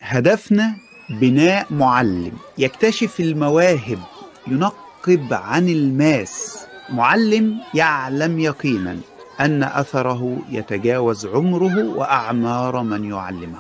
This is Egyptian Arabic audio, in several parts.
هدفنا بناء معلم يكتشف المواهب ينقب عن الماس معلم يعلم يقينا ان اثره يتجاوز عمره واعمار من يعلمه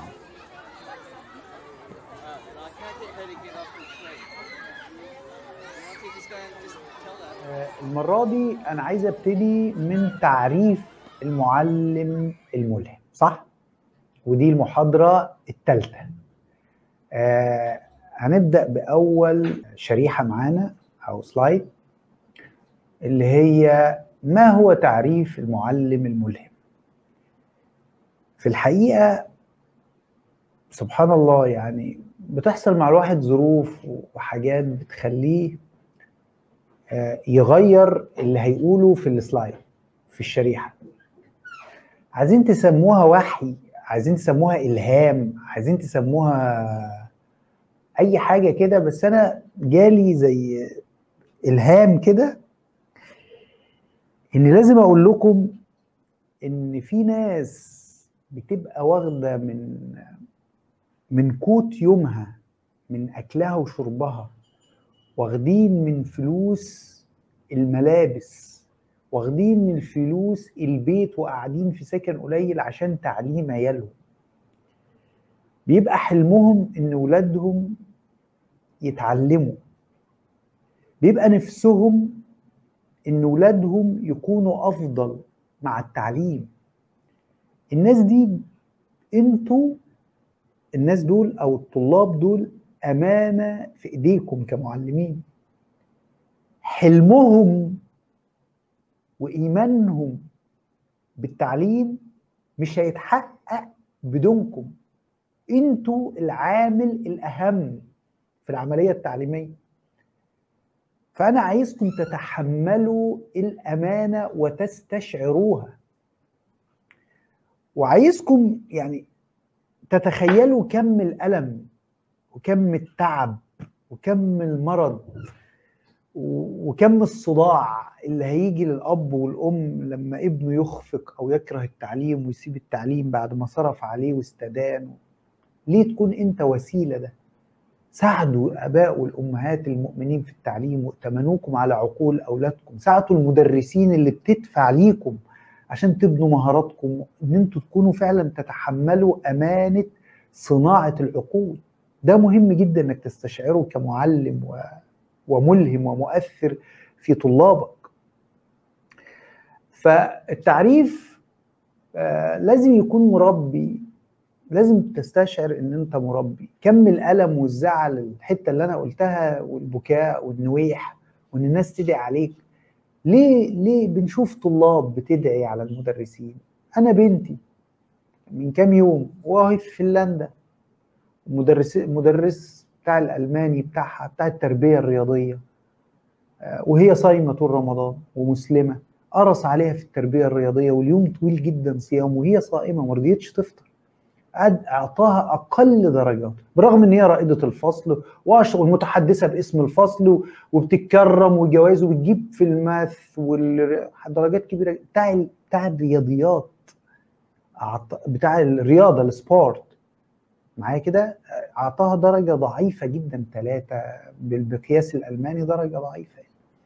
المرة دي أنا عايز أبتدي من تعريف المعلم الملهم صح؟ ودي المحاضرة الثالثة آه هنبدأ بأول شريحة معانا أو سلايد اللي هي ما هو تعريف المعلم الملهم في الحقيقة سبحان الله يعني بتحصل مع الواحد ظروف وحاجات بتخليه يغير اللي هيقوله في السلايد في الشريحه عايزين تسموها وحي عايزين تسموها الهام عايزين تسموها اي حاجه كده بس انا جالي زي الهام كده ان لازم اقول لكم ان في ناس بتبقى واخده من من قوت يومها من اكلها وشربها واخدين من فلوس الملابس واخدين من فلوس البيت وقاعدين في سكن قليل عشان تعليم عيالهم بيبقى حلمهم ان ولادهم يتعلموا بيبقى نفسهم ان ولادهم يكونوا افضل مع التعليم الناس دي انتوا الناس دول او الطلاب دول امانه في ايديكم كمعلمين حلمهم وايمانهم بالتعليم مش هيتحقق بدونكم انتوا العامل الاهم في العمليه التعليميه فانا عايزكم تتحملوا الامانه وتستشعروها وعايزكم يعني تتخيلوا كم الالم وكم التعب وكم المرض وكم الصداع اللي هيجي للاب والام لما ابنه يخفق او يكره التعليم ويسيب التعليم بعد ما صرف عليه واستدان ليه تكون انت وسيله ده ساعدوا الاباء والامهات المؤمنين في التعليم وائتمنوكم على عقول اولادكم ساعدوا المدرسين اللي بتدفع ليكم عشان تبنوا مهاراتكم ان انتوا تكونوا فعلا تتحملوا امانه صناعه العقول ده مهم جدا انك تستشعره كمعلم و... وملهم ومؤثر في طلابك فالتعريف آه لازم يكون مربي لازم تستشعر ان انت مربي كم الالم والزعل الحته اللي انا قلتها والبكاء والنويح وان الناس تدعي عليك ليه ليه بنشوف طلاب بتدعي على المدرسين انا بنتي من كام يوم وهي في فنلندا مدرس مدرس بتاع الالماني بتاعها بتاع التربيه الرياضيه وهي صايمه طول رمضان ومسلمه قرص عليها في التربيه الرياضيه واليوم طويل جدا صيام وهي صائمه ما رضيتش تفطر اعطاها اقل درجات برغم ان هي رائده الفصل والمتحدثه باسم الفصل وبتتكرم وجوائز وبتجيب في الماث والدرجات كبيره بتاع بتاع الرياضيات بتاع الرياضه السبورت معايا كده اعطاها درجه ضعيفه جدا ثلاثه بالمقياس الالماني درجه ضعيفه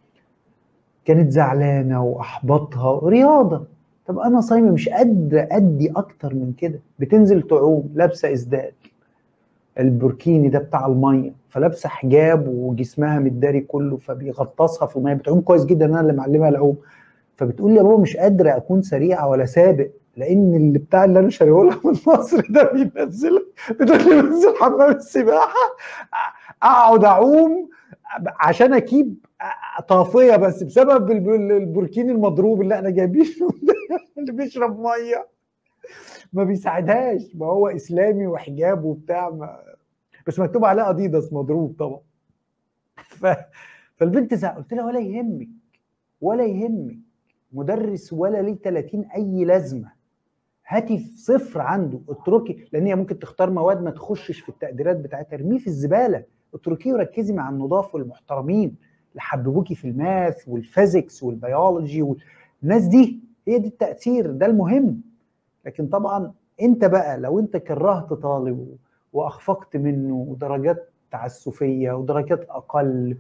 كانت زعلانه واحبطها رياضه طب انا صايمه مش قادره ادي اكتر من كده بتنزل تعوم لابسه ازداد البوركيني ده بتاع الميه فلابسه حجاب وجسمها متداري كله فبيغطسها في الميه بتعوم كويس جدا انا اللي معلمها العوم فبتقول لي يا بابا مش قادره اكون سريعه ولا سابق لان اللي بتاع اللي انا شاريه لها من مصر ده بينزل بتقول لي بنزل حمام السباحه اقعد اعوم عشان اجيب طافيه بس بسبب البوركيني المضروب اللي احنا جايبينه اللي بيشرب ميه ما بيساعدهاش ما هو اسلامي وحجاب وبتاع ما بس مكتوب عليه اديداس مضروب طبعا ف... فالبنت زعل قلت لها ولا يهمك ولا يهمك مدرس ولا ليه 30 اي لازمه هاتي في صفر عنده اتركي لان هي ممكن تختار مواد ما تخشش في التقديرات بتاعتها ارميه في الزباله اتركيه وركزي مع النضاف والمحترمين اللي حببوكي في الماث والفيزيكس والبيولوجي والناس دي هي دي التاثير ده المهم لكن طبعا انت بقى لو انت كرهت طالب واخفقت منه ودرجات تعسفيه ودرجات اقل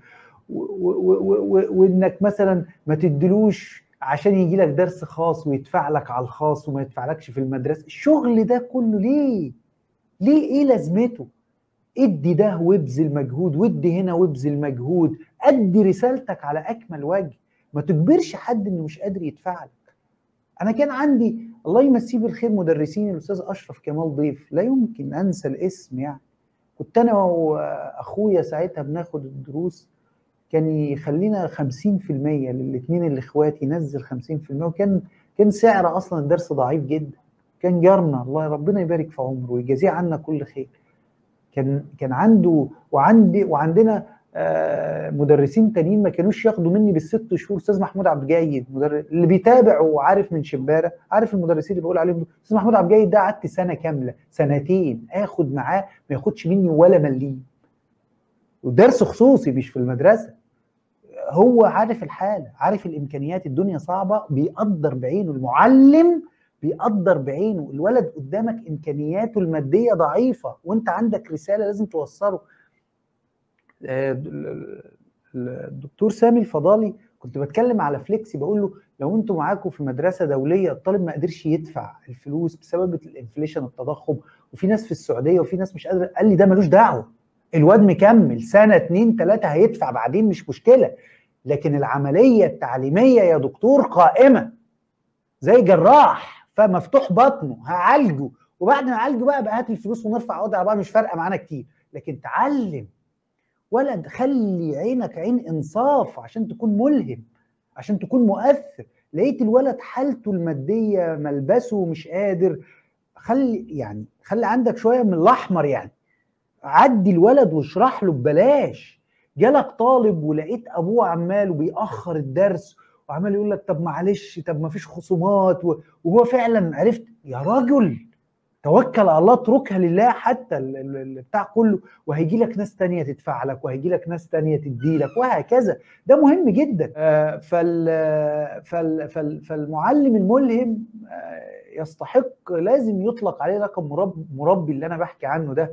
وانك مثلا ما تدلوش عشان يجي لك درس خاص ويدفع لك على الخاص وما يدفعلكش في المدرسه الشغل ده كله ليه ليه ايه لازمته ادي ده وابذل مجهود وادي هنا وابذل مجهود ادي رسالتك على اكمل وجه ما تجبرش حد انه مش قادر يدفع لك انا كان عندي الله يمسيه بالخير مدرسين الاستاذ اشرف كمال ضيف لا يمكن انسى الاسم يعني كنت انا واخويا ساعتها بناخد الدروس كان يخلينا 50% للاثنين الاخوات ينزل 50% وكان كان سعر اصلا الدرس ضعيف جدا كان جارنا الله ربنا يبارك في عمره ويجازيه عنا كل خير كان كان عنده وعندي وعندنا آه مدرسين تانيين ما كانوش ياخدوا مني بالست شهور استاذ محمود عبد الجيد مدرس اللي بيتابع وعارف من شباره عارف المدرسين اللي بقول عليهم استاذ محمود عبد الجيد ده قعدت سنه كامله سنتين اخد معاه ما ياخدش مني ولا مليم ودرس خصوصي مش في المدرسه هو عارف الحاله عارف الامكانيات الدنيا صعبه بيقدر بعينه المعلم بيقدر بعينه الولد قدامك امكانياته الماديه ضعيفه وانت عندك رساله لازم توصله الدكتور سامي الفضالي كنت بتكلم على فليكسي بقول له لو انتوا معاكم في مدرسه دوليه الطالب ما قدرش يدفع الفلوس بسبب الانفليشن التضخم وفي ناس في السعوديه وفي ناس مش قادره قال لي ده ملوش دعوه الواد مكمل سنه اتنين تلاته هيدفع بعدين مش مشكله لكن العمليه التعليميه يا دكتور قائمه زي جراح فمفتوح بطنه هعالجه وبعد ما اعالجه بقى بقى هات الفلوس ونرفع وضع بقى مش فارقه معانا كتير لكن تعلم ولد خلي عينك عين انصاف عشان تكون ملهم عشان تكون مؤثر لقيت الولد حالته الماديه ملبسه مش قادر خلي يعني خلي عندك شويه من الاحمر يعني عدي الولد واشرح له ببلاش جالك طالب ولقيت ابوه عمال وبيأخر الدرس وعمال يقول لك طب معلش طب ما فيش خصومات وهو فعلا عرفت يا راجل توكل على الله اتركها لله حتى البتاع كله وهيجي لك ناس تانية تدفع لك وهيجي لك ناس تانية تدي لك وهكذا ده مهم جدا فال فال فال فالمعلم الملهم يستحق لازم يطلق عليه رقم مربي, مربي اللي انا بحكي عنه ده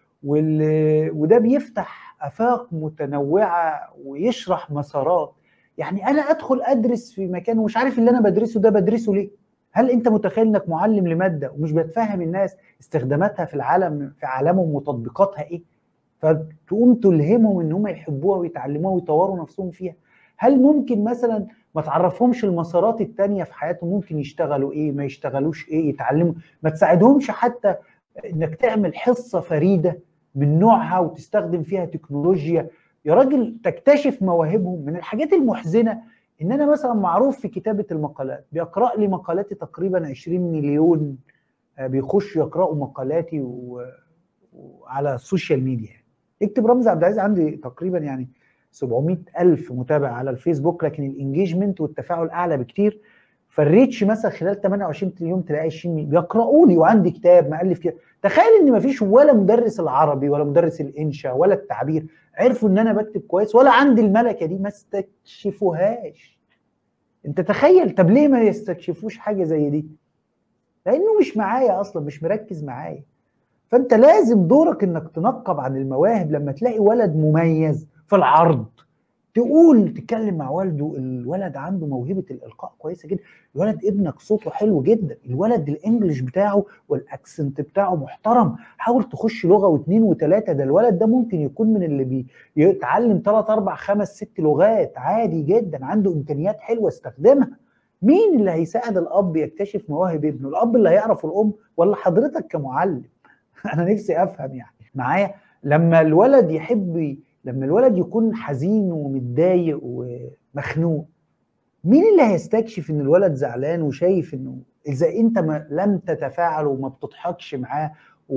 وده بيفتح افاق متنوعه ويشرح مسارات يعني انا ادخل ادرس في مكان ومش عارف اللي انا بدرسه ده بدرسه ليه هل انت متخيل انك معلم لماده ومش بتفهم الناس استخداماتها في العالم في عالمهم وتطبيقاتها ايه فتقوم تلهمهم ان هم يحبوها ويتعلموها ويطوروا نفسهم فيها هل ممكن مثلا ما تعرفهمش المسارات التانية في حياتهم ممكن يشتغلوا ايه ما يشتغلوش ايه يتعلموا ما تساعدهمش حتى انك تعمل حصة فريدة من نوعها وتستخدم فيها تكنولوجيا يا راجل تكتشف مواهبهم من الحاجات المحزنة ان انا مثلا معروف في كتابة المقالات بيقرأ لي مقالاتي تقريبا 20 مليون بيخشوا يقرأوا مقالاتي و... وعلى السوشيال ميديا اكتب رمز عبد العزيز عندي تقريبا يعني 700 ألف متابع على الفيسبوك لكن الانجيجمنت والتفاعل أعلى بكتير فالريتش مثلا خلال 28 يوم تلاقي 20 بيقرأوا لي وعندي كتاب مؤلف كده تخيل ان مفيش ولا مدرس العربي ولا مدرس الانشاء ولا التعبير عرفوا ان انا بكتب كويس ولا عندي الملكه دي ما استكشفوهاش انت تخيل طب ليه ما يستكشفوش حاجه زي دي لانه مش معايا اصلا مش مركز معايا فانت لازم دورك انك تنقب عن المواهب لما تلاقي ولد مميز في العرض تقول تتكلم مع والده الولد عنده موهبه الالقاء كويسه جدا الولد ابنك صوته حلو جدا الولد الانجليش بتاعه والاكسنت بتاعه محترم حاول تخش لغه واثنين وثلاثه ده الولد ده ممكن يكون من اللي بيتعلم ثلاث اربع خمس ست لغات عادي جدا عنده امكانيات حلوه استخدمها مين اللي هيساعد الاب يكتشف مواهب ابنه الاب اللي هيعرف الام ولا حضرتك كمعلم انا نفسي افهم يعني معايا لما الولد يحب لما الولد يكون حزين ومتضايق ومخنوق مين اللي هيستكشف ان الولد زعلان وشايف انه اذا انت ما لم تتفاعل وما بتضحكش معاه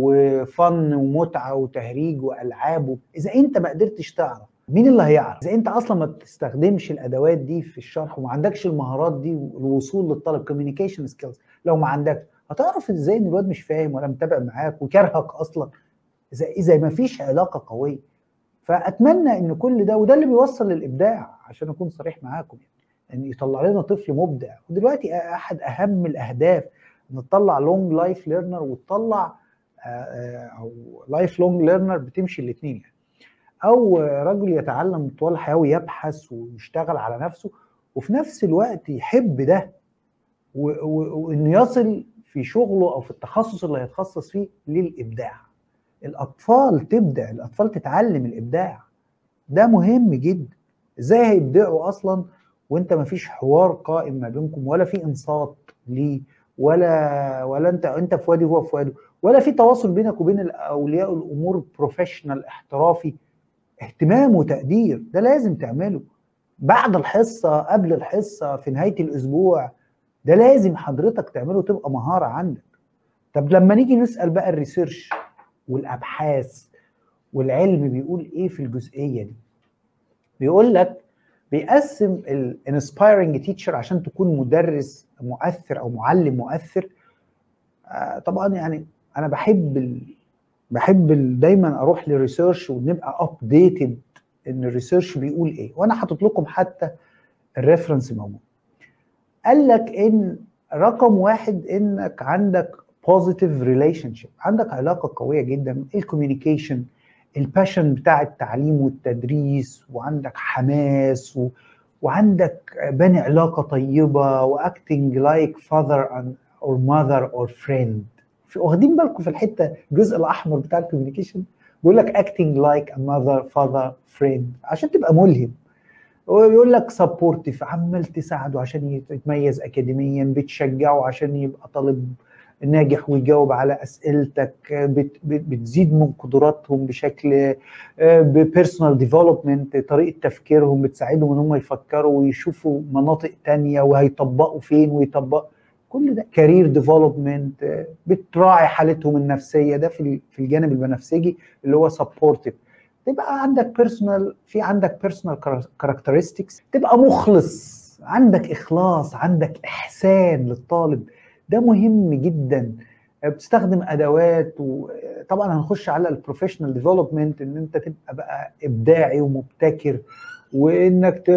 وفن ومتعه وتهريج والعاب اذا انت ما قدرتش تعرف مين اللي هيعرف اذا انت اصلا ما بتستخدمش الادوات دي في الشرح وما عندكش المهارات دي والوصول للطالب كوميونيكيشن سكيلز لو ما عندكش هتعرف ازاي ان الواد مش فاهم ولا متابع معاك وكرهك اصلا اذا اذا ما فيش علاقه قويه فاتمنى ان كل ده وده اللي بيوصل للابداع عشان اكون صريح معاكم يعني ان يطلع لنا طفل مبدع ودلوقتي احد اهم الاهداف ان تطلع لونج لايف ليرنر وتطلع او لايف لونج ليرنر بتمشي الاثنين يعني او رجل يتعلم طوال الحياه ويبحث ويشتغل على نفسه وفي نفس الوقت يحب ده وانه يصل في شغله او في التخصص اللي هيتخصص فيه للابداع الاطفال تبدع الاطفال تتعلم الابداع ده مهم جدا ازاي هيبدعوا اصلا وانت ما فيش حوار قائم ما بينكم ولا في انصات ليه ولا ولا انت انت في وادي وهو في وادي ولا في تواصل بينك وبين اولياء الامور بروفيشنال احترافي اهتمام وتقدير ده لازم تعمله بعد الحصه قبل الحصه في نهايه الاسبوع ده لازم حضرتك تعمله تبقى مهاره عندك طب لما نيجي نسال بقى الريسيرش والابحاث والعلم بيقول ايه في الجزئيه دي بيقول لك بيقسم الانسبايرنج تيتشر عشان تكون مدرس مؤثر او معلم مؤثر آه طبعا يعني انا بحب ال... بحب ال... دايما اروح للريسيرش ونبقى ابديتد ان الريسيرش بيقول ايه وانا حاطط لكم حتى الريفرنس موجود قال لك ان رقم واحد انك عندك بوزيتيف ريليشن شيب عندك علاقه قويه جدا الكوميونيكيشن الباشن بتاع التعليم والتدريس وعندك حماس و... وعندك بني علاقه طيبه واكتنج لايك فاذر اور ماذر اور فريند واخدين بالكم في الحته الجزء الاحمر بتاع الكوميونيكيشن بيقول لك acting like a mother father friend عشان تبقى ملهم ويقول لك سبورتيف عمال تساعده عشان يتميز اكاديميا بتشجعه عشان يبقى طالب ناجح ويجاوب على اسئلتك بت بتزيد من قدراتهم بشكل بيرسونال ديفلوبمنت طريقه تفكيرهم بتساعدهم ان هم يفكروا ويشوفوا مناطق تانية وهيطبقوا فين ويطبقوا كل ده كارير ديفلوبمنت بتراعي حالتهم النفسيه ده في في الجانب البنفسجي اللي هو سبورتيف تبقى عندك بيرسونال في عندك بيرسونال كاركترستكس تبقى مخلص عندك اخلاص عندك احسان للطالب ده مهم جدا بتستخدم ادوات وطبعا هنخش على البروفيشنال ديفلوبمنت ان انت تبقى بقى ابداعي ومبتكر وانك ت...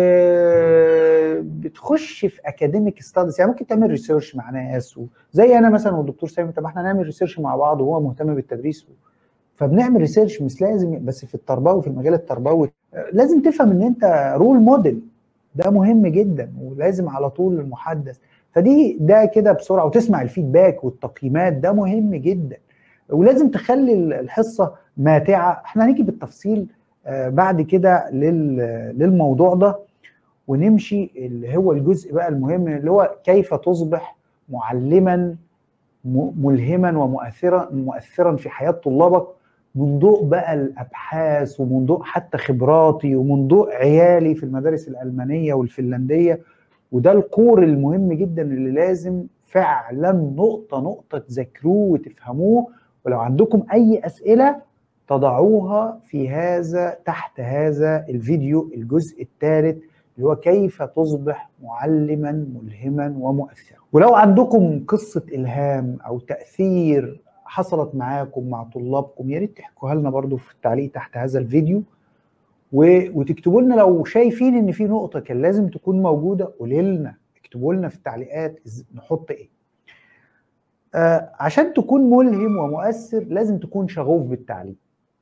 بتخش في اكاديميك ستاديز يعني ممكن تعمل ريسيرش مع ناس و... زي انا مثلا والدكتور سامي طب احنا نعمل ريسيرش مع بعض وهو مهتم بالتدريس و... فبنعمل ريسيرش مش لازم بس في التربوي في المجال التربوي لازم تفهم ان انت رول موديل ده مهم جدا ولازم على طول المحدث فدي ده كده بسرعه وتسمع الفيدباك والتقييمات ده مهم جدا ولازم تخلي الحصه ماتعه احنا هنيجي بالتفصيل بعد كده للموضوع ده ونمشي اللي هو الجزء بقى المهم اللي هو كيف تصبح معلما ملهما ومؤثرا مؤثرا في حياه طلابك من ضوء بقى الابحاث ومن ضوء حتى خبراتي ومن ضوء عيالي في المدارس الالمانيه والفنلنديه وده الكور المهم جدا اللي لازم فعلا نقطه نقطه تذاكروه وتفهموه ولو عندكم اي اسئله تضعوها في هذا تحت هذا الفيديو الجزء الثالث اللي هو كيف تصبح معلما ملهما ومؤثرا ولو عندكم قصة إلهام أو تأثير حصلت معاكم مع طلابكم يا ريت تحكوها لنا برضو في التعليق تحت هذا الفيديو وتكتبوا لنا لو شايفين ان في نقطه كان لازم تكون موجوده قولوا لنا اكتبوا لنا في التعليقات نحط ايه آه عشان تكون ملهم ومؤثر لازم تكون شغوف بالتعليم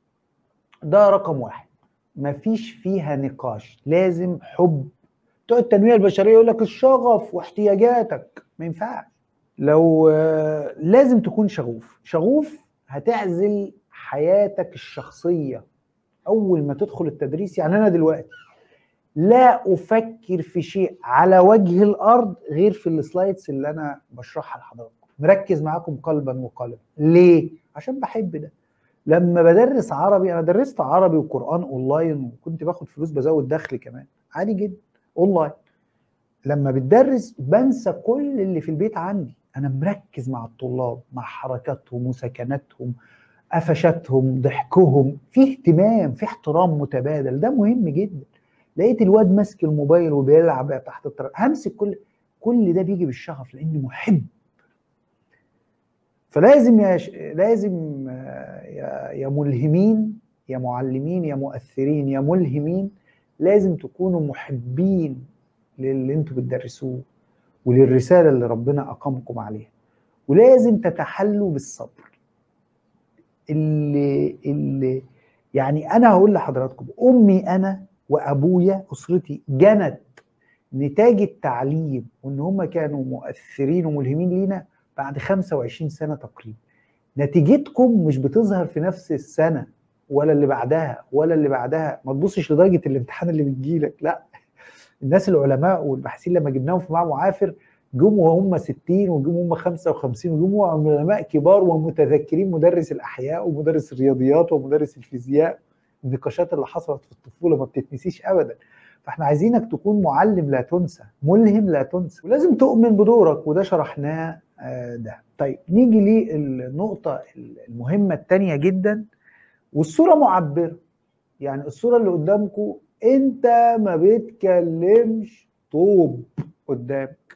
ده رقم واحد مفيش فيها نقاش لازم حب بتوع التنميه البشريه يقول لك الشغف واحتياجاتك ما ينفعش لو آه لازم تكون شغوف شغوف هتعزل حياتك الشخصيه اول ما تدخل التدريس يعني انا دلوقتي لا افكر في شيء على وجه الارض غير في السلايدز اللي انا بشرحها لحضراتكم مركز معاكم قلبا وقالبا ليه عشان بحب ده لما بدرس عربي انا درست عربي وقران اونلاين وكنت باخد فلوس بزود دخل كمان عادي جدا اونلاين لما بتدرس بنسى كل اللي في البيت عندي انا مركز مع الطلاب مع حركاتهم وسكناتهم قفشاتهم ضحكهم في اهتمام في احترام متبادل ده مهم جدا لقيت الواد ماسك الموبايل وبيلعب تحت الطرف همسك كل كل ده بيجي بالشغف لاني محب فلازم يا ش... لازم يا... يا ملهمين يا معلمين يا مؤثرين يا ملهمين لازم تكونوا محبين للي انتوا بتدرسوه وللرساله اللي ربنا اقامكم عليها ولازم تتحلوا بالصبر اللي اللي يعني انا هقول لحضراتكم امي انا وابويا اسرتي جنت نتاج التعليم وان هم كانوا مؤثرين وملهمين لينا بعد 25 سنه تقريبا نتيجتكم مش بتظهر في نفس السنه ولا اللي بعدها ولا اللي بعدها ما تبصش لدرجه الامتحان اللي بتجيلك لا الناس العلماء والباحثين لما جبناهم في معمل معافر جم وهم 60 وجم هم 55 وجم علماء كبار ومتذكرين مدرس الاحياء ومدرس الرياضيات ومدرس الفيزياء النقاشات اللي حصلت في الطفوله ما بتتنسيش ابدا فاحنا عايزينك تكون معلم لا تنسى ملهم لا تنسى ولازم تؤمن بدورك وده شرحناه ده طيب نيجي للنقطة المهمة الثانية جدا والصورة معبرة يعني الصورة اللي قدامكم انت ما بتكلمش طوب قدامك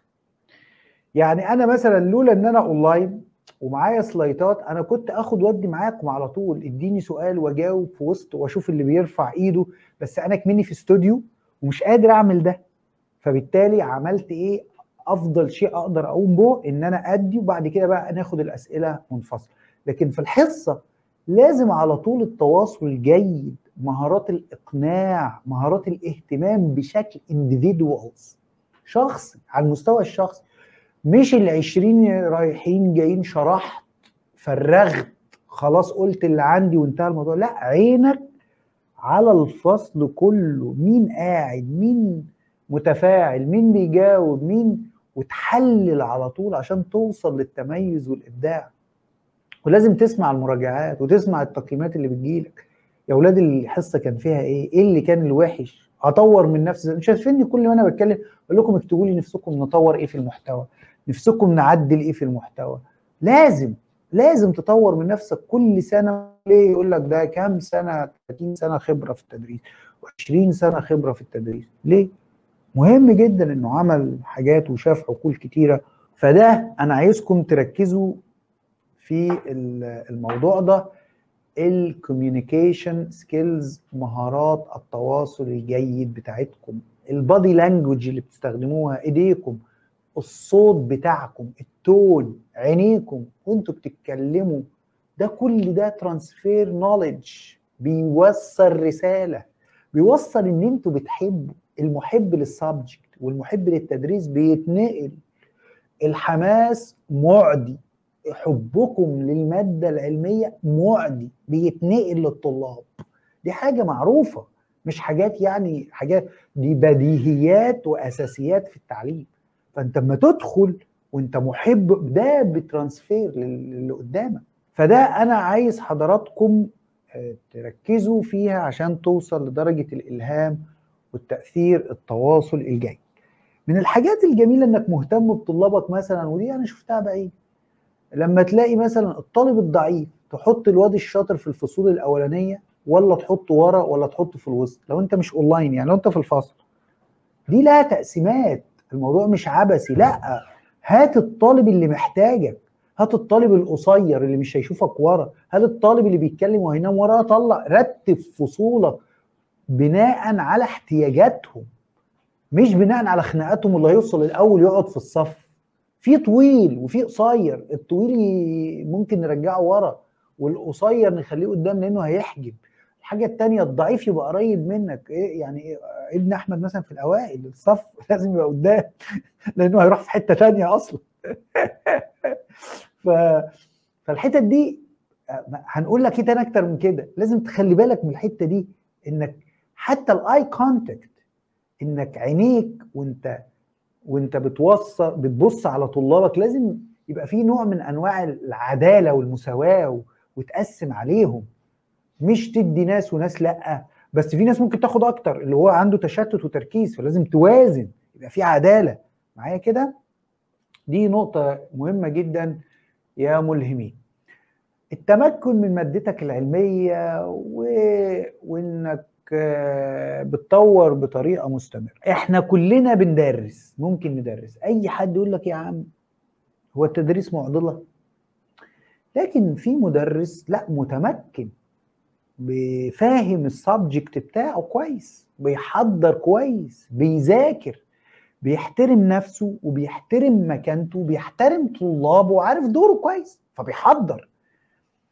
يعني انا مثلا لولا ان انا اونلاين ومعايا سلايتات انا كنت اخد ودي معاكم على طول اديني سؤال واجاوب في وسط واشوف اللي بيرفع ايده بس انا كمني في استوديو ومش قادر اعمل ده فبالتالي عملت ايه افضل شيء اقدر اقوم به ان انا ادي وبعد كده بقى ناخد الاسئله منفصل لكن في الحصه لازم على طول التواصل الجيد مهارات الاقناع مهارات الاهتمام بشكل individuals شخص على المستوى الشخصي مش العشرين رايحين جايين شرحت فرغت خلاص قلت اللي عندي وانتهى الموضوع لا عينك على الفصل كله مين قاعد مين متفاعل مين بيجاوب مين وتحلل على طول عشان توصل للتميز والابداع ولازم تسمع المراجعات وتسمع التقييمات اللي بتجيلك يا اولاد الحصه كان فيها ايه ايه اللي كان الوحش اطور من نفسي مش شايفيني كل ما انا بتكلم اقول لكم اكتبوا لي نفسكم نطور ايه في المحتوى نفسكم نعدل ايه في المحتوى لازم لازم تطور من نفسك كل سنه ليه يقول لك ده كام سنه 30 سنه خبره في التدريس و20 سنه خبره في التدريس ليه مهم جدا انه عمل حاجات وشاف عقول كتيره فده انا عايزكم تركزوا في الموضوع ده الكوميونيكيشن سكيلز مهارات التواصل الجيد بتاعتكم البادي لانجوج اللي بتستخدموها ايديكم الصوت بتاعكم التون عينيكم وانتوا بتتكلموا ده كل ده ترانسفير نوليدج بيوصل رساله بيوصل ان انتوا بتحبوا المحب للسبجكت والمحب للتدريس بيتنقل الحماس معدي حبكم للماده العلميه معدي بيتنقل للطلاب دي حاجه معروفه مش حاجات يعني حاجات دي بديهيات واساسيات في التعليم فانت لما تدخل وانت محب ده بترانسفير للي قدامك فده انا عايز حضراتكم تركزوا فيها عشان توصل لدرجه الالهام والتاثير التواصل الجيد من الحاجات الجميله انك مهتم بطلابك مثلا ودي انا شفتها بعيد لما تلاقي مثلا الطالب الضعيف تحط الواد الشاطر في الفصول الاولانيه ولا تحطه ورا ولا تحطه في الوسط لو انت مش اونلاين يعني لو انت في الفصل دي لها تقسيمات الموضوع مش عبثي لا هات الطالب اللي محتاجك هات الطالب القصير اللي مش هيشوفك ورا هات الطالب اللي بيتكلم وهينام ورا طلع رتب فصولك بناء على احتياجاتهم مش بناء على خناقاتهم اللي هيوصل الاول يقعد في الصف في طويل وفي قصير الطويل ممكن نرجعه ورا والقصير نخليه قدام لانه هيحجب الحاجه الثانيه الضعيف يبقى قريب منك ايه يعني إيه ابن احمد مثلا في الاوائل الصف لازم يبقى قدام لانه هيروح في حته ثانيه اصلا ف فالحتت دي هنقول لك ايه تاني اكتر من كده لازم تخلي بالك من الحته دي انك حتى الاي كونتاكت انك عينيك وانت وانت بتوصل بتبص على طلابك لازم يبقى في نوع من انواع العداله والمساواه وتقسم عليهم مش تدي ناس وناس لا بس في ناس ممكن تاخد اكتر اللي هو عنده تشتت وتركيز فلازم توازن يبقى في عداله معايا كده دي نقطه مهمه جدا يا ملهمين التمكن من مادتك العلميه و... وانك بتطور بطريقه مستمره احنا كلنا بندرس ممكن ندرس اي حد يقول لك يا عم هو التدريس معضله لكن في مدرس لا متمكن بفاهم السبجكت بتاعه كويس بيحضر كويس بيذاكر بيحترم نفسه وبيحترم مكانته بيحترم طلابه وعارف دوره كويس فبيحضر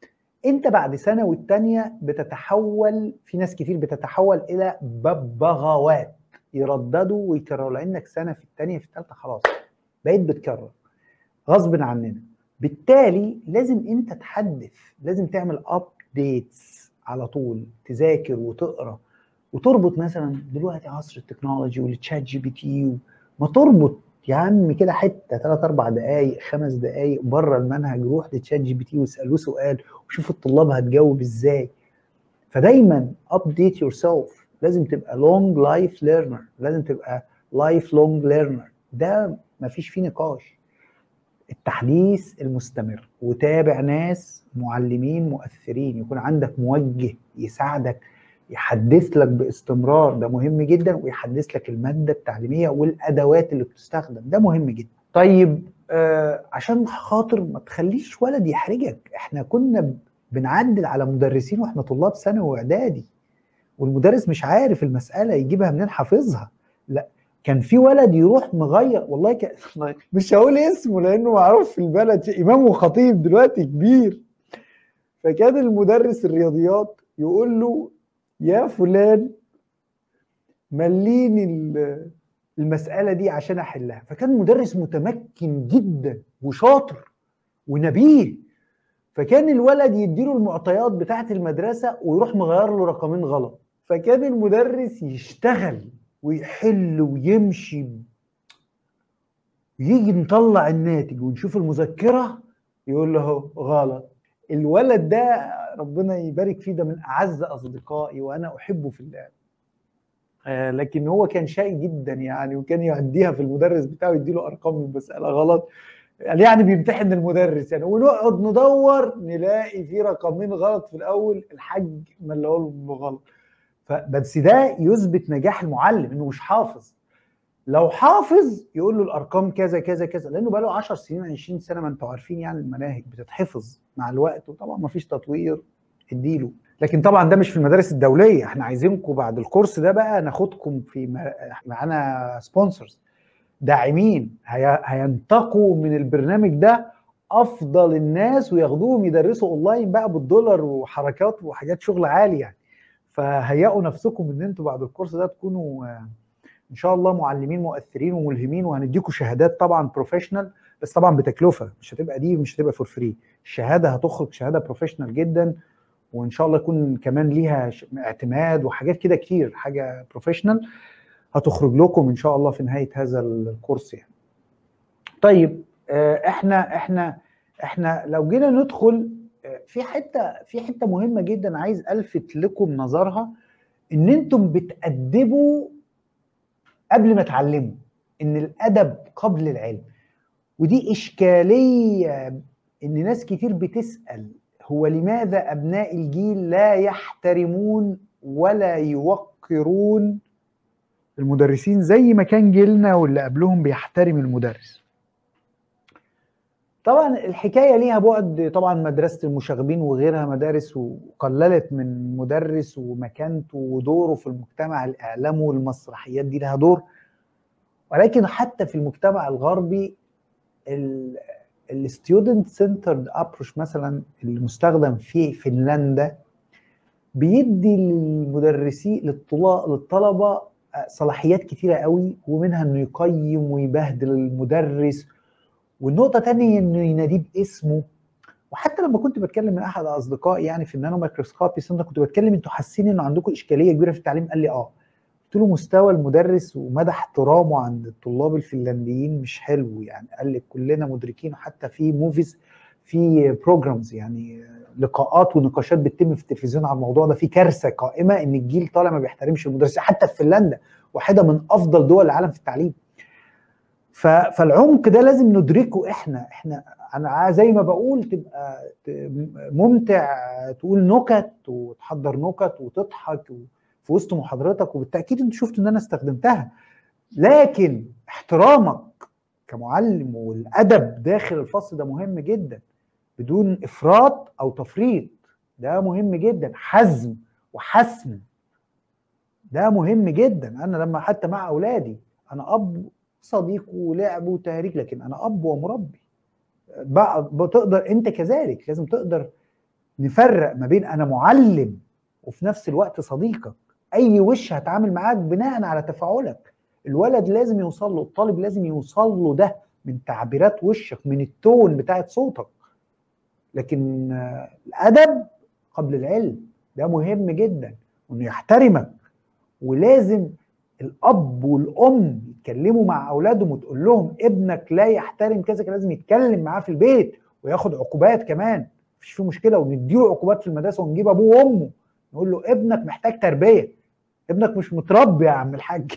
انت بعد سنه والتانيه بتتحول في ناس كتير بتتحول الى ببغاوات يرددوا ويكرروا لانك سنه في الثانيه في الثالثه خلاص بقيت بتكرر غصب عننا بالتالي لازم انت تحدث لازم تعمل ابديتس على طول تذاكر وتقرا وتربط مثلا دلوقتي عصر التكنولوجي والتشات جي بي تي ما تربط يا عم كده حته ثلاث اربع دقائق خمس دقائق بره المنهج روح لتشات جي بي تي واسالوه سؤال وشوف الطلاب هتجاوب ازاي فدايما ابديت يور سيلف لازم تبقى لونج لايف ليرنر لازم تبقى لايف لونج ليرنر ده مفيش فيه نقاش التحديث المستمر وتابع ناس معلمين مؤثرين يكون عندك موجه يساعدك يحدث لك باستمرار ده مهم جدا ويحدث لك الماده التعليميه والادوات اللي بتستخدم ده مهم جدا طيب آه عشان خاطر ما تخليش ولد يحرجك احنا كنا بنعدل على مدرسين واحنا طلاب ثانوي واعدادي والمدرس مش عارف المساله يجيبها منين حافظها لا كان في ولد يروح مغير والله ك... مش هقول اسمه لانه معروف في البلد امام وخطيب دلوقتي كبير فكان المدرس الرياضيات يقول له يا فلان مليني المسألة دي عشان أحلها فكان مدرس متمكن جدا وشاطر ونبيه فكان الولد يديله المعطيات بتاعة المدرسة ويروح مغير له رقمين غلط فكان المدرس يشتغل ويحل ويمشي يجي نطلع الناتج ونشوف المذكرة يقول له غلط الولد ده ربنا يبارك فيه ده من اعز اصدقائي وانا احبه في الله آه لكن هو كان شقي جدا يعني وكان يعديها في المدرس بتاعه يديله ارقام المساله غلط يعني بيمتحن المدرس يعني ونقعد ندور نلاقي في رقمين غلط في الاول الحاج ملاه له غلط فبس ده يثبت نجاح المعلم انه مش حافظ لو حافظ يقول له الارقام كذا كذا كذا لانه بقى له 10 سنين 20 سنه ما انتوا عارفين يعني المناهج بتتحفظ مع الوقت وطبعا ما فيش تطوير اديله لكن طبعا ده مش في المدارس الدوليه احنا عايزينكم بعد الكورس ده بقى ناخدكم في معانا سبونسرز داعمين هي... هينتقوا من البرنامج ده افضل الناس وياخدوهم يدرسوا اونلاين بقى بالدولار وحركات وحاجات شغل عالي يعني فهيئوا نفسكم ان انتوا بعد الكورس ده تكونوا ان شاء الله معلمين مؤثرين وملهمين وهنديكم شهادات طبعا بروفيشنال بس طبعا بتكلفه مش هتبقى دي مش هتبقى فور فري الشهاده هتخرج شهاده بروفيشنال جدا وان شاء الله يكون كمان ليها اعتماد وحاجات كده كتير حاجه بروفيشنال هتخرج لكم ان شاء الله في نهايه هذا الكورس يعني. طيب احنا احنا احنا لو جينا ندخل في حته في حته مهمه جدا عايز الفت لكم نظرها ان انتم بتأدبوا قبل ما تعلموا ان الادب قبل العلم ودي اشكاليه ان ناس كتير بتسال هو لماذا ابناء الجيل لا يحترمون ولا يوقرون المدرسين زي ما كان جيلنا واللي قبلهم بيحترم المدرس طبعا الحكايه ليها بعد طبعا مدرسه المشاغبين وغيرها مدارس وقللت من مدرس ومكانته ودوره في المجتمع الاعلام والمسرحيات دي لها دور ولكن حتى في المجتمع الغربي الستودنت سنترد ابروش مثلا المستخدم في فنلندا بيدي للمدرسين للطلبه صلاحيات كتيره قوي ومنها انه يقيم ويبهدل المدرس والنقطه تانية انه يناديه باسمه وحتى لما كنت بتكلم من احد اصدقائي يعني في النانو مايكروسكوبي سنتر كنت بتكلم انتوا حاسين انه عندكم اشكاليه كبيره في التعليم قال لي اه قلت له مستوى المدرس ومدى احترامه عند الطلاب الفنلنديين مش حلو يعني قال لي كلنا مدركين حتى في موفيز في بروجرامز يعني لقاءات ونقاشات بتتم في التلفزيون على الموضوع ده في كارثه قائمه ان الجيل طالع ما بيحترمش المدرس حتى في فنلندا واحده من افضل دول العالم في التعليم فالعمق ده لازم ندركه احنا احنا انا زي ما بقول تبقى ممتع تقول نكت وتحضر نكت وتضحك في وسط محاضرتك وبالتاكيد انت شفت ان انا استخدمتها لكن احترامك كمعلم والادب داخل الفصل ده مهم جدا بدون افراط او تفريط ده مهم جدا حزم وحسم ده مهم جدا انا لما حتى مع اولادي انا اب صديق ولعب وتهريج لكن انا اب ومربي بقى بتقدر انت كذلك لازم تقدر نفرق ما بين انا معلم وفي نفس الوقت صديقك اي وش هتعامل معاك بناء على تفاعلك الولد لازم يوصل له الطالب لازم يوصل له ده من تعبيرات وشك من التون بتاعت صوتك لكن الادب قبل العلم ده مهم جدا انه يحترمك ولازم الاب والام يتكلموا مع اولادهم وتقول لهم ابنك لا يحترم كذا لازم يتكلم معاه في البيت وياخد عقوبات كمان مفيش فيه مشكله ونديله عقوبات في المدرسه ونجيب ابوه وامه نقول له ابنك محتاج تربيه ابنك مش متربي يا عم الحاج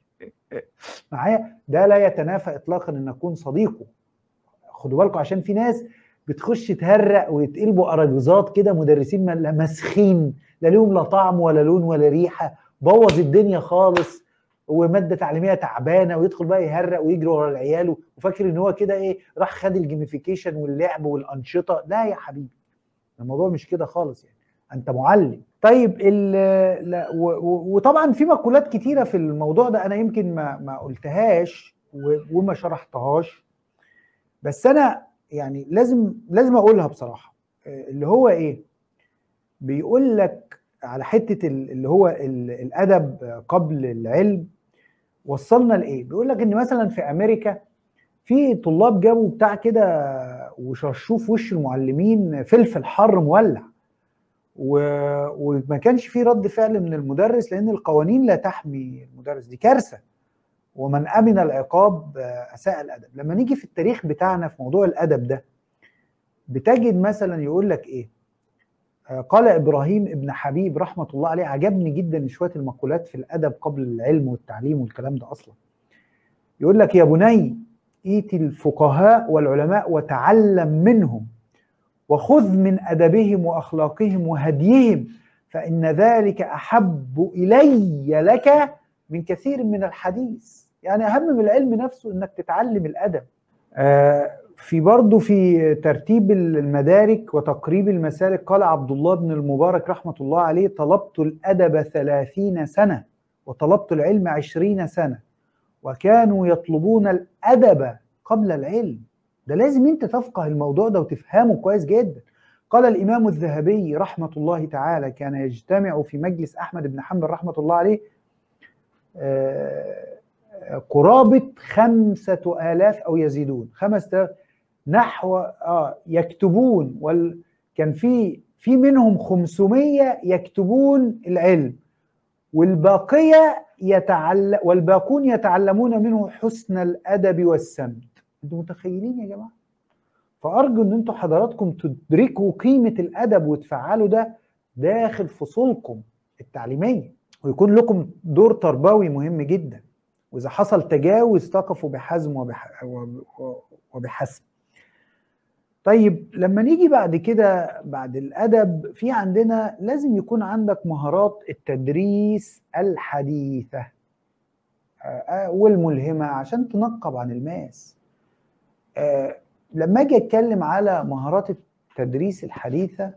معايا ده لا يتنافى اطلاقا ان اكون صديقه خدوا بالكم عشان في ناس بتخش تهرق ويتقلبوا اراجوزات كده مدرسين مسخين لا لهم لا طعم ولا لون ولا ريحه بوظ الدنيا خالص وماده تعليميه تعبانه ويدخل بقى يهرق ويجري ورا العيال وفاكر ان هو كده ايه راح خد الجيميفيكيشن واللعب والانشطه لا يا حبيبي الموضوع مش كده خالص يعني انت معلم طيب لا وطبعا في مقولات كتيره في الموضوع ده انا يمكن ما ما قلتهاش وما شرحتهاش بس انا يعني لازم لازم اقولها بصراحه اللي هو ايه بيقول لك على حته اللي هو الادب قبل العلم وصلنا لايه بيقول لك ان مثلا في امريكا في طلاب جابوا بتاع كده وشرشوه في وش المعلمين فلفل حر مولع و... وما كانش في رد فعل من المدرس لان القوانين لا تحمي المدرس دي كارثه ومن امن العقاب اساء الادب لما نيجي في التاريخ بتاعنا في موضوع الادب ده بتجد مثلا يقول لك ايه قال ابراهيم ابن حبيب رحمه الله عليه عجبني جدا شويه المقولات في الادب قبل العلم والتعليم والكلام ده اصلا يقول لك يا بني ايتي الفقهاء والعلماء وتعلم منهم وخذ من ادبهم واخلاقهم وهديهم فان ذلك احب الي لك من كثير من الحديث يعني اهم من العلم نفسه انك تتعلم الادب آه في برضه في ترتيب المدارك وتقريب المسالك قال عبد الله بن المبارك رحمة الله عليه طلبت الأدب ثلاثين سنة وطلبت العلم عشرين سنة وكانوا يطلبون الأدب قبل العلم ده لازم انت تفقه الموضوع ده وتفهمه كويس جدا قال الإمام الذهبي رحمة الله تعالى كان يجتمع في مجلس أحمد بن حنبل رحمة الله عليه قرابة خمسة آلاف أو يزيدون خمسة آلاف نحو آه يكتبون وال كان في في منهم 500 يكتبون العلم والباقية يتعلم والباقون يتعلمون منه حسن الأدب والسمت انتوا متخيلين يا جماعة فأرجو أن انتوا حضراتكم تدركوا قيمة الأدب وتفعلوا ده داخل فصولكم التعليمية ويكون لكم دور تربوي مهم جدا وإذا حصل تجاوز تقفوا بحزم وبح... وبحسم طيب لما نيجي بعد كده بعد الادب في عندنا لازم يكون عندك مهارات التدريس الحديثه والملهمه عشان تنقب عن الماس لما اجي اتكلم على مهارات التدريس الحديثه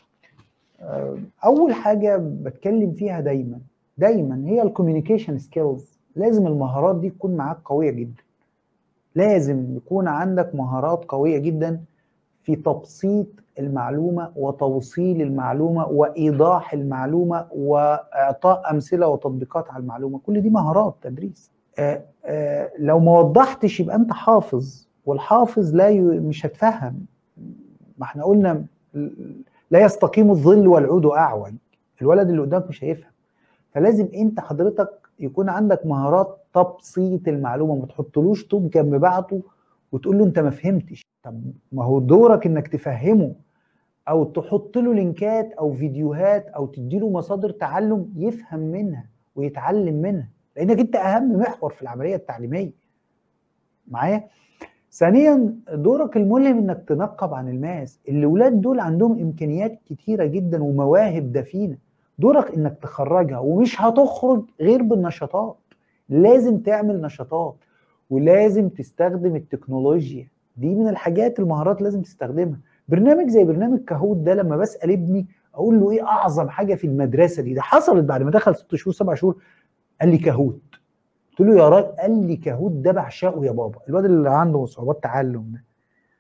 اول حاجه بتكلم فيها دايما دايما هي الكوميونيكيشن سكيلز لازم المهارات دي تكون معاك قويه جدا لازم يكون عندك مهارات قويه جدا في تبسيط المعلومه وتوصيل المعلومه وايضاح المعلومه واعطاء امثله وتطبيقات على المعلومه كل دي مهارات تدريس آآ آآ لو ما وضحتش يبقى انت حافظ والحافظ لا ي... مش هتفهم ما احنا قلنا لا يستقيم الظل والعود اعوج الولد اللي قدامك مش هيفهم فلازم انت حضرتك يكون عندك مهارات تبسيط المعلومه ما تحطلوش طوب جنب بعضه وتقول له انت ما فهمتش طب ما هو دورك انك تفهمه او تحط له لينكات او فيديوهات او تدي له مصادر تعلم يفهم منها ويتعلم منها لانك انت اهم محور في العمليه التعليميه معايا ثانيا دورك الملهم انك تنقب عن الماس الاولاد دول عندهم امكانيات كتيره جدا ومواهب دفينه دورك انك تخرجها ومش هتخرج غير بالنشاطات لازم تعمل نشاطات ولازم تستخدم التكنولوجيا دي من الحاجات المهارات لازم تستخدمها برنامج زي برنامج كهوت ده لما بسال ابني اقول له ايه اعظم حاجه في المدرسه دي ده حصلت بعد ما دخل ست شهور سبع شهور قال لي كهوت قلت له يا راجل قال لي كهوت ده بعشقه يا بابا الواد اللي عنده صعوبات تعلم ده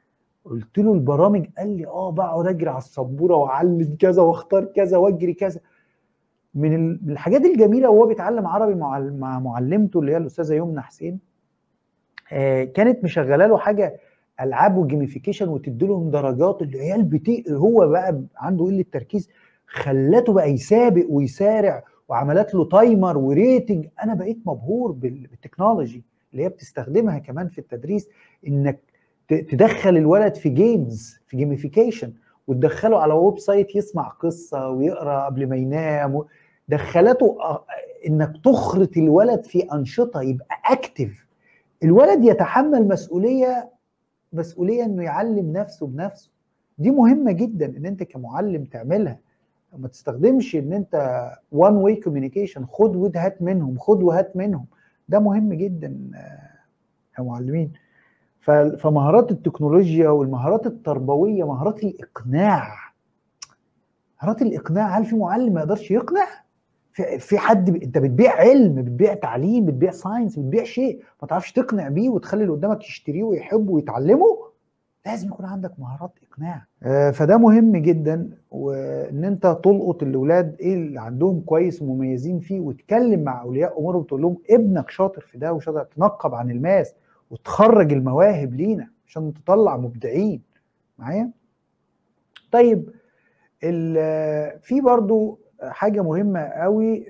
قلت له البرامج قال لي اه بقعد اجري على السبوره واعلم كذا واختار كذا واجري كذا من الحاجات الجميله وهو بيتعلم عربي مع معلمته اللي هي الاستاذه يمنى حسين آه كانت مشغله له حاجه العاب وجيميفيكيشن وتدي لهم درجات العيال بتي هو بقى عنده قله تركيز خلته بقى يسابق ويسارع وعملت له تايمر وريتنج انا بقيت مبهور بالتكنولوجي اللي هي بتستخدمها كمان في التدريس انك تدخل الولد في جيمز في جيميفيكيشن وتدخله على ويب سايت يسمع قصه ويقرا قبل ما ينام دخلته انك تخرط الولد في انشطه يبقى اكتف الولد يتحمل مسؤوليه مسؤوليه انه يعلم نفسه بنفسه دي مهمه جدا ان انت كمعلم تعملها ما تستخدمش ان انت وان واي كوميونيكيشن خد وهات منهم خد وهات منهم ده مهم جدا يا معلمين فمهارات التكنولوجيا والمهارات التربويه مهارات الاقناع مهارات الاقناع هل في معلم ما يقدرش يقنع في, في حد ب... انت بتبيع علم بتبيع تعليم بتبيع ساينس بتبيع شيء ما تعرفش تقنع بيه وتخلي اللي قدامك يشتريه ويحبه ويتعلمه لازم يكون عندك مهارات اقناع آه فده مهم جدا وان انت تلقط الاولاد ايه اللي عندهم كويس ومميزين فيه وتكلم مع اولياء امورهم وتقول لهم ابنك شاطر في ده وشاطر تنقب عن الماس وتخرج المواهب لينا عشان تطلع مبدعين معايا طيب في برضو حاجه مهمه قوي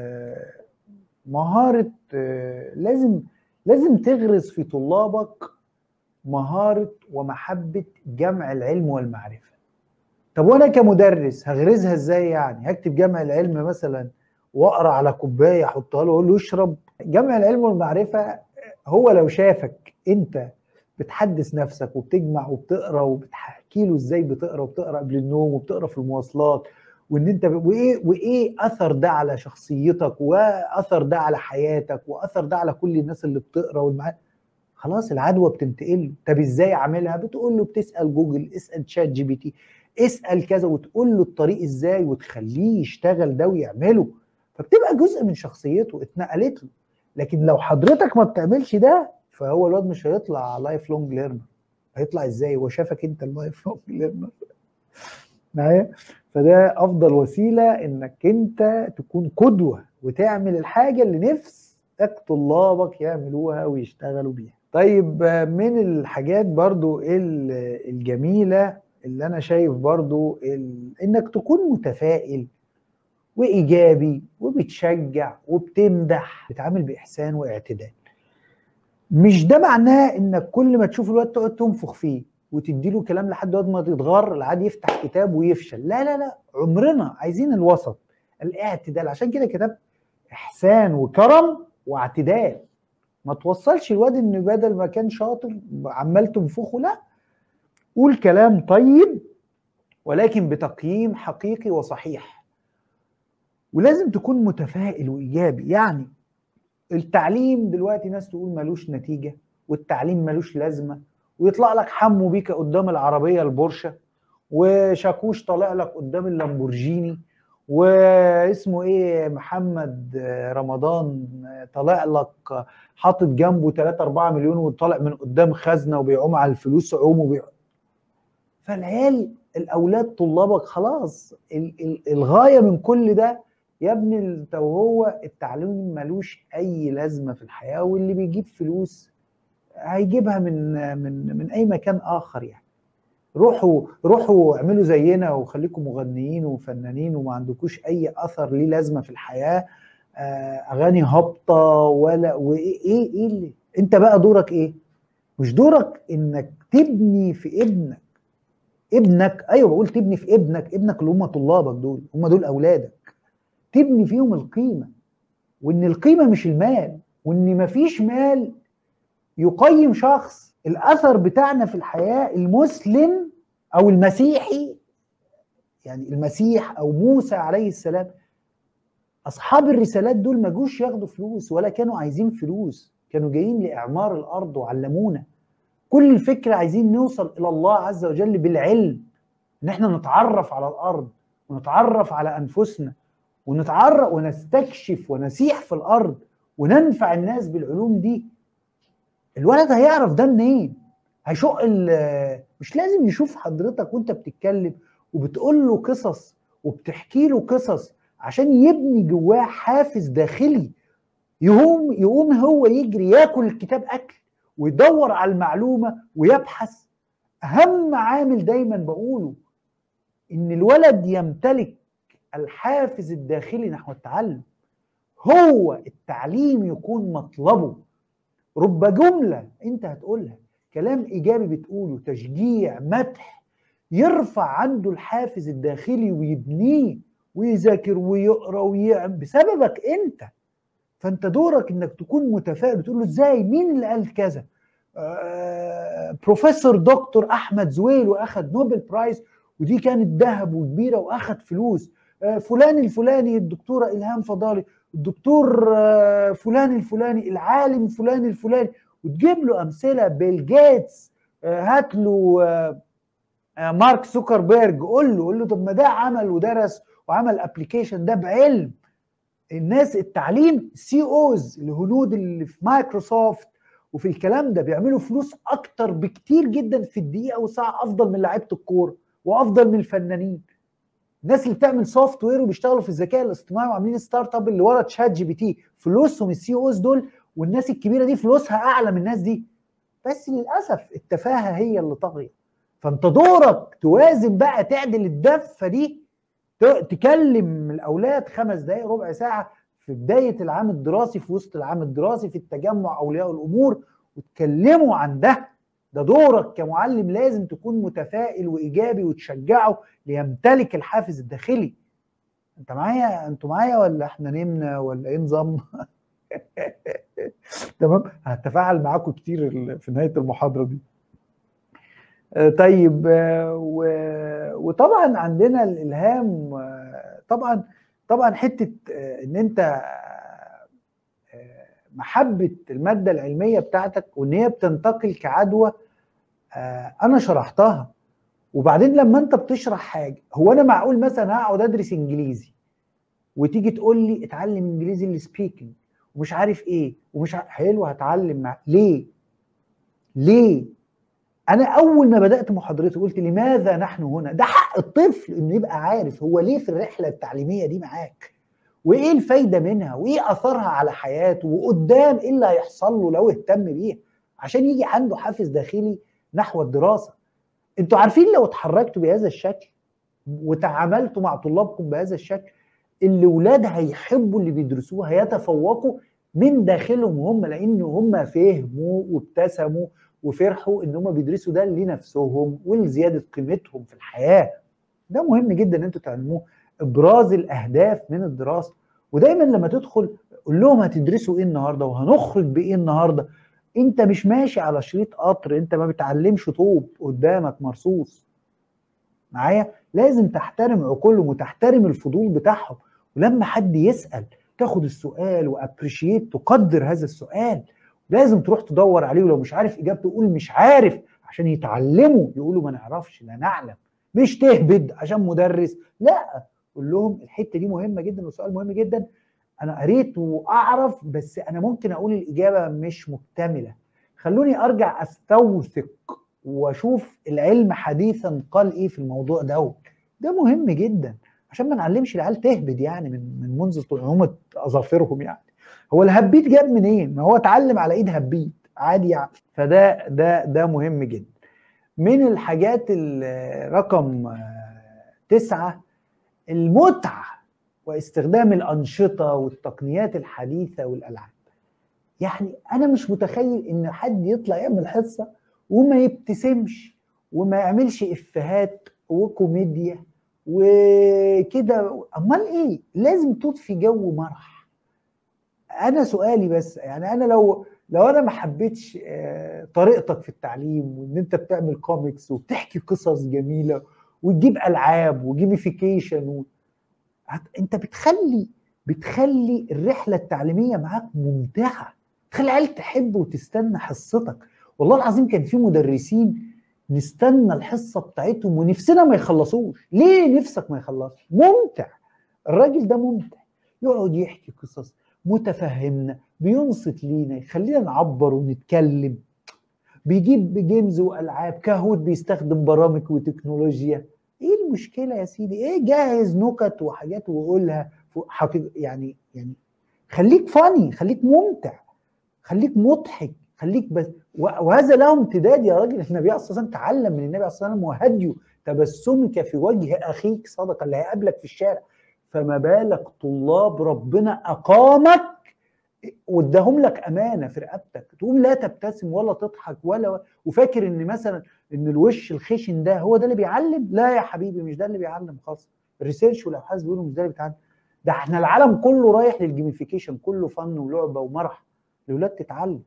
مهاره لازم لازم تغرس في طلابك مهاره ومحبه جمع العلم والمعرفه طب وانا كمدرس هغرزها ازاي يعني هكتب جمع العلم مثلا واقرا على كوبايه احطها له واقول له اشرب جمع العلم والمعرفه هو لو شافك انت بتحدث نفسك وبتجمع وبتقرا وبتحكي له ازاي بتقرا وبتقرا قبل النوم وبتقرا في المواصلات وان انت وايه وايه اثر ده على شخصيتك واثر ده على حياتك واثر ده على كل الناس اللي بتقرا والمع... خلاص العدوى بتنتقل له طب ازاي اعملها بتقول له بتسال جوجل اسال تشات جي بي تي اسال كذا وتقول له الطريق ازاي وتخليه يشتغل ده ويعمله فبتبقى جزء من شخصيته اتنقلت له لكن لو حضرتك ما بتعملش ده فهو الواد مش هيطلع لايف لونج ليرنر هيطلع ازاي هو شافك انت اللايف لونج ليرنر معايا فده افضل وسيله انك انت تكون قدوه وتعمل الحاجه اللي نفسك طلابك يعملوها ويشتغلوا بيها طيب من الحاجات برضو الجميله اللي انا شايف برضو انك تكون متفائل وايجابي وبتشجع وبتمدح بتعامل باحسان واعتدال مش ده معناه انك كل ما تشوف الواد تقعد تنفخ فيه وتدي له كلام لحد وقت ما تتغر العادي يفتح كتاب ويفشل لا لا لا عمرنا عايزين الوسط الاعتدال عشان كده كتبت احسان وكرم واعتدال ما توصلش الواد ان بدل ما كان شاطر عمال تنفخه لا قول كلام طيب ولكن بتقييم حقيقي وصحيح ولازم تكون متفائل وايجابي يعني التعليم دلوقتي ناس تقول ملوش نتيجه والتعليم ملوش لازمه ويطلع لك حمو بيكا قدام العربيه البورشه وشاكوش طالع لك قدام اللامبورجيني واسمه ايه محمد رمضان طالع لك حاطط جنبه 3 4 مليون وطالع من قدام خزنه وبيعوم على الفلوس عوم وبيع فالعيال الاولاد طلابك خلاص الغايه من كل ده يا ابني وهو التعليم ملوش اي لازمه في الحياه واللي بيجيب فلوس هيجيبها من من من اي مكان اخر يعني روحوا روحوا اعملوا زينا وخليكم مغنيين وفنانين وما عندكوش اي اثر ليه لازمه في الحياه اغاني هابطه ولا وايه ايه ايه اللي انت بقى دورك ايه مش دورك انك تبني في ابنك ابنك ايوه بقول تبني في ابنك ابنك اللي هم طلابك دول هم دول اولادك تبني فيهم القيمه وان القيمه مش المال وان مفيش مال يقيم شخص الاثر بتاعنا في الحياه المسلم او المسيحي يعني المسيح او موسى عليه السلام اصحاب الرسالات دول ما جوش ياخدوا فلوس ولا كانوا عايزين فلوس كانوا جايين لاعمار الارض وعلمونا كل الفكره عايزين نوصل الى الله عز وجل بالعلم ان احنا نتعرف على الارض ونتعرف على انفسنا ونتعرف ونستكشف ونسيح في الارض وننفع الناس بالعلوم دي الولد هيعرف ده منين هيشق مش لازم يشوف حضرتك وانت بتتكلم وبتقول له قصص وبتحكي له قصص عشان يبني جواه حافز داخلي يقوم يقوم هو يجري ياكل الكتاب اكل ويدور على المعلومه ويبحث اهم عامل دايما بقوله ان الولد يمتلك الحافز الداخلي نحو التعلم هو التعليم يكون مطلبه رب جمله انت هتقولها كلام ايجابي بتقوله تشجيع مدح يرفع عنده الحافز الداخلي ويبنيه ويذاكر ويقرا ويعمل بسببك انت فانت دورك انك تكون متفائل بتقول له ازاي مين اللي قال كذا آه بروفيسور دكتور احمد زويل واخد نوبل برايز ودي كانت ذهب وكبيره واخد فلوس آه فلان الفلاني الدكتوره الهام فضالي الدكتور آه فلان الفلاني العالم فلان الفلاني وتجيب له امثله بيل جيتس هات له مارك زوكربيرج قول له قول له طب ما ده عمل ودرس وعمل ابلكيشن ده بعلم الناس التعليم سي اوز الهنود اللي في مايكروسوفت وفي الكلام ده بيعملوا فلوس اكتر بكتير جدا في الدقيقه والساعه افضل من لعيبه الكوره وافضل من الفنانين الناس اللي بتعمل سوفت وير وبيشتغلوا في الذكاء الاصطناعي وعاملين ستارت اب اللي ورا تشات جي بي تي فلوسهم السي اوز دول والناس الكبيره دي فلوسها اعلى من الناس دي بس للاسف التفاهه هي اللي طاغيه فانت دورك توازن بقى تعدل الدفه دي تكلم الاولاد خمس دقائق ربع ساعه في بدايه العام الدراسي في وسط العام الدراسي في التجمع اولياء الامور وتكلموا عن ده ده دورك كمعلم لازم تكون متفائل وايجابي وتشجعه ليمتلك الحافز الداخلي انت معايا انتوا معايا ولا احنا نمنا ولا ايه نظام تمام هتفاعل معاكم كتير في نهايه المحاضره دي طيب وطبعا عندنا الالهام طبعا طبعا حته ان انت محبه الماده العلميه بتاعتك وان هي بتنتقل كعدوى انا شرحتها وبعدين لما انت بتشرح حاجه هو انا معقول مثلا هقعد ادرس انجليزي وتيجي تقول لي اتعلم انجليزي السبيكنج ومش عارف ايه ومش عارف حلو هتعلم مع ليه ليه انا اول ما بدات محاضرتي قلت لماذا نحن هنا ده حق الطفل انه يبقى عارف هو ليه في الرحله التعليميه دي معاك وايه الفايده منها وايه اثرها على حياته وقدام ايه اللي هيحصل له لو اهتم بيها عشان يجي عنده حافز داخلي نحو الدراسه انتوا عارفين لو اتحركتوا بهذا الشكل وتعاملتوا مع طلابكم بهذا الشكل الاولاد هيحبوا اللي بيدرسوه هيتفوقوا من داخلهم هم لان هم فهموا وابتسموا وفرحوا ان هم بيدرسوا ده لنفسهم ولزياده قيمتهم في الحياه ده مهم جدا ان انتوا تعلموه ابراز الاهداف من الدراسه ودايما لما تدخل قول لهم هتدرسوا ايه النهارده وهنخرج بايه النهارده انت مش ماشي على شريط قطر انت ما بتعلمش طوب قدامك مرصوص معايا لازم تحترم عقولهم وتحترم الفضول بتاعهم ولما حد يسال تاخد السؤال وابريشيت تقدر هذا السؤال لازم تروح تدور عليه ولو مش عارف اجابته قول مش عارف عشان يتعلموا يقولوا ما نعرفش لا نعلم مش تهبد عشان مدرس لا قول لهم الحته دي مهمه جدا وسؤال مهم جدا انا قريت واعرف بس انا ممكن اقول الاجابه مش مكتمله خلوني ارجع استوثق واشوف العلم حديثا قال ايه في الموضوع ده ده مهم جدا عشان ما نعلمش العيال تهبد يعني من من منذ طعومه اظافرهم يعني هو الهبيت جاب منين؟ ما هو اتعلم على ايد هبيت عادي يعني فده ده ده مهم جدا. من الحاجات رقم تسعه المتعه واستخدام الانشطه والتقنيات الحديثه والالعاب. يعني انا مش متخيل ان حد يطلع يعمل حصه وما يبتسمش وما يعملش افيهات وكوميديا وكده امال ايه؟ لازم تضفي جو مرح. انا سؤالي بس يعني انا لو لو انا ما حبيتش طريقتك في التعليم وان انت بتعمل كوميكس وبتحكي قصص جميله وتجيب العاب وجيميفيكيشن و... انت بتخلي بتخلي الرحله التعليميه معاك ممتعه تخلي العيال تحب وتستنى حصتك والله العظيم كان في مدرسين نستنى الحصه بتاعتهم ونفسنا ما يخلصوش ليه نفسك ما يخلصش ممتع الراجل ده ممتع يقعد يحكي قصص متفهمنا بينصت لينا يخلينا نعبر ونتكلم بيجيب جيمز والعاب كهوت بيستخدم برامج وتكنولوجيا ايه المشكله يا سيدي ايه جهز نكت وحاجات وقولها حقيقة يعني يعني خليك فاني خليك ممتع خليك مضحك خليك بس وهذا له امتداد يا راجل النبي صلى الله عليه وسلم تعلم من النبي صلى الله عليه وسلم وهديه تبسمك في وجه اخيك صدقه اللي هيقابلك في الشارع فما بالك طلاب ربنا اقامك واداهم لك امانه في رقبتك تقوم لا تبتسم ولا تضحك ولا وفاكر ان مثلا ان الوش الخشن ده هو ده اللي بيعلم لا يا حبيبي مش ده اللي بيعلم خالص الريسيرش والابحاث بيقولوا مش ده اللي بيتعلم ده احنا العالم كله رايح للجيميفيكيشن كله فن ولعبه ومرح الاولاد تتعلم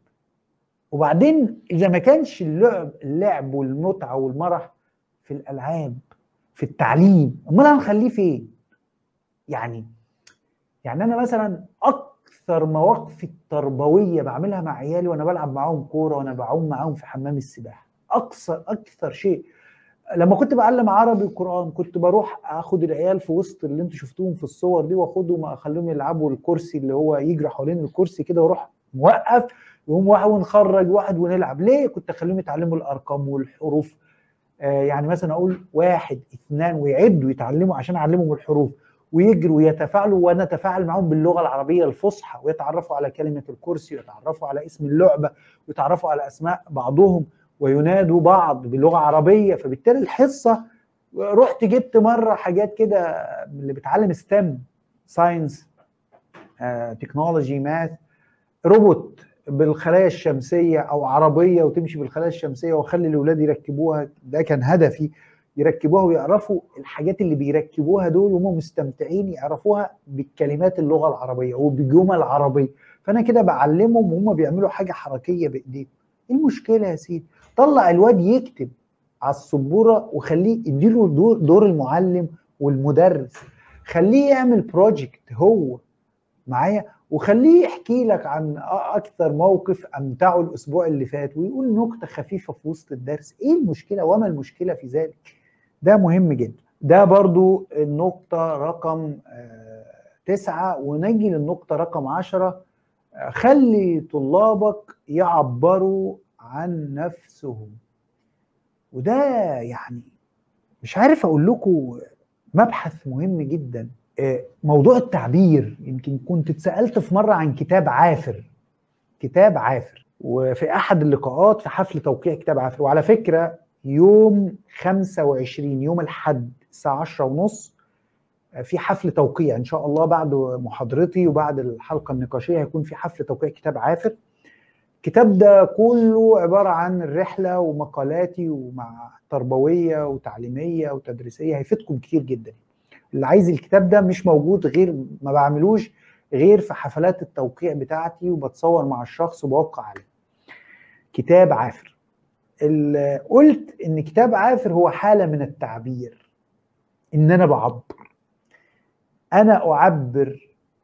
وبعدين اذا ما كانش اللعب اللعب والمتعه والمرح في الالعاب في التعليم امال هنخليه فين يعني يعني انا مثلا اكثر مواقفي التربويه بعملها مع عيالي وانا بلعب معاهم كوره وانا بعوم معاهم في حمام السباحه اكثر اكثر شيء لما كنت بعلم عربي وقران كنت بروح اخد العيال في وسط اللي انتوا شفتوهم في الصور دي واخدهم اخليهم يلعبوا الكرسي اللي هو يجري حوالين الكرسي كده واروح موقف وهم واحد ونخرج واحد ونلعب ليه كنت اخليهم يتعلموا الارقام والحروف آه يعني مثلا اقول واحد اثنان ويعدوا يتعلموا عشان اعلمهم الحروف ويجروا ويتفاعلوا وانا اتفاعل معاهم باللغه العربيه الفصحى ويتعرفوا على كلمه الكرسي ويتعرفوا على اسم اللعبه ويتعرفوا على اسماء بعضهم وينادوا بعض بلغه عربيه فبالتالي الحصه رحت جبت مره حاجات كده اللي بتعلم ستيم ساينس تكنولوجي ماث روبوت بالخلايا الشمسيه او عربيه وتمشي بالخلايا الشمسيه واخلي الاولاد يركبوها ده كان هدفي يركبوها ويعرفوا الحاجات اللي بيركبوها دول وهم مستمتعين يعرفوها بالكلمات اللغه العربيه وبجمل عربيه فانا كده بعلمهم وهم بيعملوا حاجه حركيه بايديهم ايه المشكله يا سيدي طلع الواد يكتب على السبوره وخليه اديله دور, دور المعلم والمدرس خليه يعمل بروجكت هو معايا وخليه يحكي لك عن اكثر موقف امتعه الاسبوع اللي فات ويقول نكته خفيفه في وسط الدرس ايه المشكله وما المشكله في ذلك ده مهم جدا ده برضو النقطه رقم تسعة ونجي للنقطه رقم عشرة خلي طلابك يعبروا عن نفسهم وده يعني مش عارف اقول لكم مبحث مهم جدا موضوع التعبير يمكن كنت اتسالت في مره عن كتاب عافر كتاب عافر وفي احد اللقاءات في حفل توقيع كتاب عافر وعلى فكره يوم 25 يوم الحد الساعه 10 ونص في حفل توقيع ان شاء الله بعد محاضرتي وبعد الحلقه النقاشيه هيكون في حفل توقيع كتاب عافر الكتاب ده كله عبارة عن الرحلة ومقالاتي ومع تربوية وتعليمية وتدريسية هيفيدكم كتير جدا اللي عايز الكتاب ده مش موجود غير ما بعملوش غير في حفلات التوقيع بتاعتي وبتصور مع الشخص وبوقع عليه كتاب عافر قلت ان كتاب عافر هو حالة من التعبير ان انا بعبر انا اعبر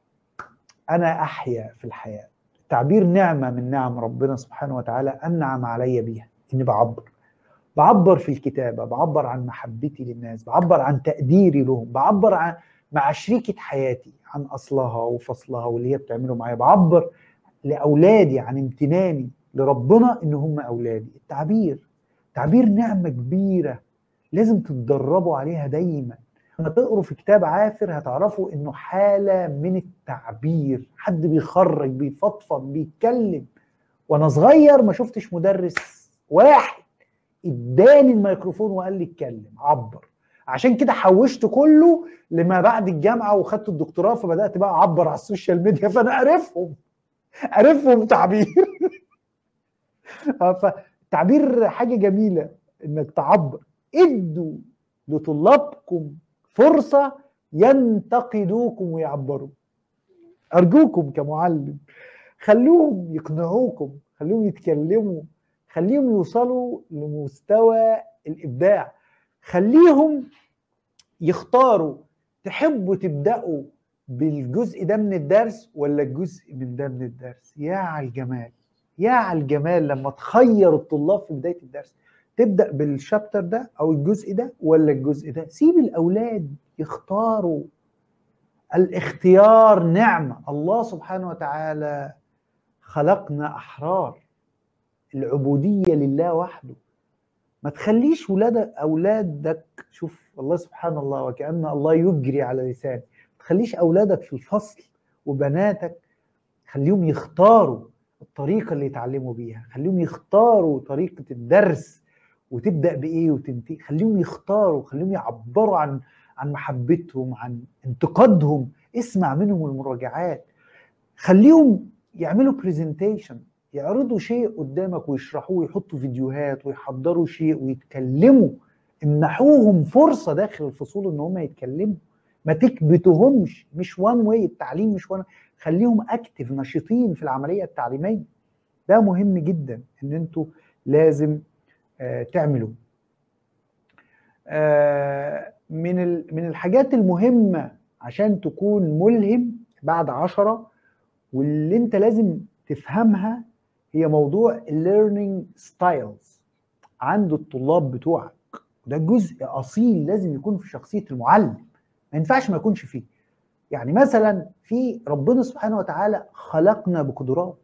انا احيا في الحياه التعبير نعمة من نعم ربنا سبحانه وتعالى أنعم علي بيها إني بعبر بعبر في الكتابة بعبر عن محبتي للناس بعبر عن تقديري لهم بعبر عن مع شريكة حياتي عن أصلها وفصلها واللي هي بتعمله معايا بعبر لأولادي عن امتناني لربنا إن هم أولادي التعبير تعبير نعمة كبيرة لازم تتدربوا عليها دايما لما تقروا في كتاب عافر هتعرفوا انه حاله من التعبير حد بيخرج بيفضفض بيتكلم وانا صغير ما شفتش مدرس واحد اداني الميكروفون وقال لي اتكلم عبر عشان كده حوشت كله لما بعد الجامعه وخدت الدكتوراه فبدات بقى اعبر على السوشيال ميديا فانا عارفهم عارفهم تعبير فالتعبير حاجه جميله انك تعبر ادوا لطلابكم فرصة ينتقدوكم ويعبروا أرجوكم كمعلم خلوهم يقنعوكم خلوهم يتكلموا خليهم يوصلوا لمستوى الإبداع خليهم يختاروا تحبوا تبدأوا بالجزء ده من الدرس ولا الجزء من ده من الدرس يا على الجمال يا على الجمال لما تخير الطلاب في بداية الدرس تبدا بالشابتر ده او الجزء ده ولا الجزء ده سيب الاولاد يختاروا الاختيار نعمه الله سبحانه وتعالى خلقنا احرار العبوديه لله وحده ما تخليش ولادك اولادك شوف الله سبحان الله وكأن الله يجري على لسانه ما تخليش اولادك في الفصل وبناتك خليهم يختاروا الطريقه اللي يتعلموا بيها خليهم يختاروا طريقه الدرس وتبدا بايه وتنتهي خليهم يختاروا خليهم يعبروا عن عن محبتهم عن انتقادهم اسمع منهم المراجعات خليهم يعملوا برزنتيشن يعرضوا شيء قدامك ويشرحوه ويحطوا فيديوهات ويحضروا شيء ويتكلموا امنحوهم فرصه داخل الفصول ان هم يتكلموا ما تكبتهمش مش وان واي التعليم مش وان خليهم اكتف نشيطين في العمليه التعليميه ده مهم جدا ان انتوا لازم آه تعملوا آه من من الحاجات المهمه عشان تكون ملهم بعد عشرة واللي انت لازم تفهمها هي موضوع الليرنينج ستايلز عند الطلاب بتوعك ده جزء اصيل لازم يكون في شخصيه المعلم ما ينفعش ما يكونش فيه يعني مثلا في ربنا سبحانه وتعالى خلقنا بقدرات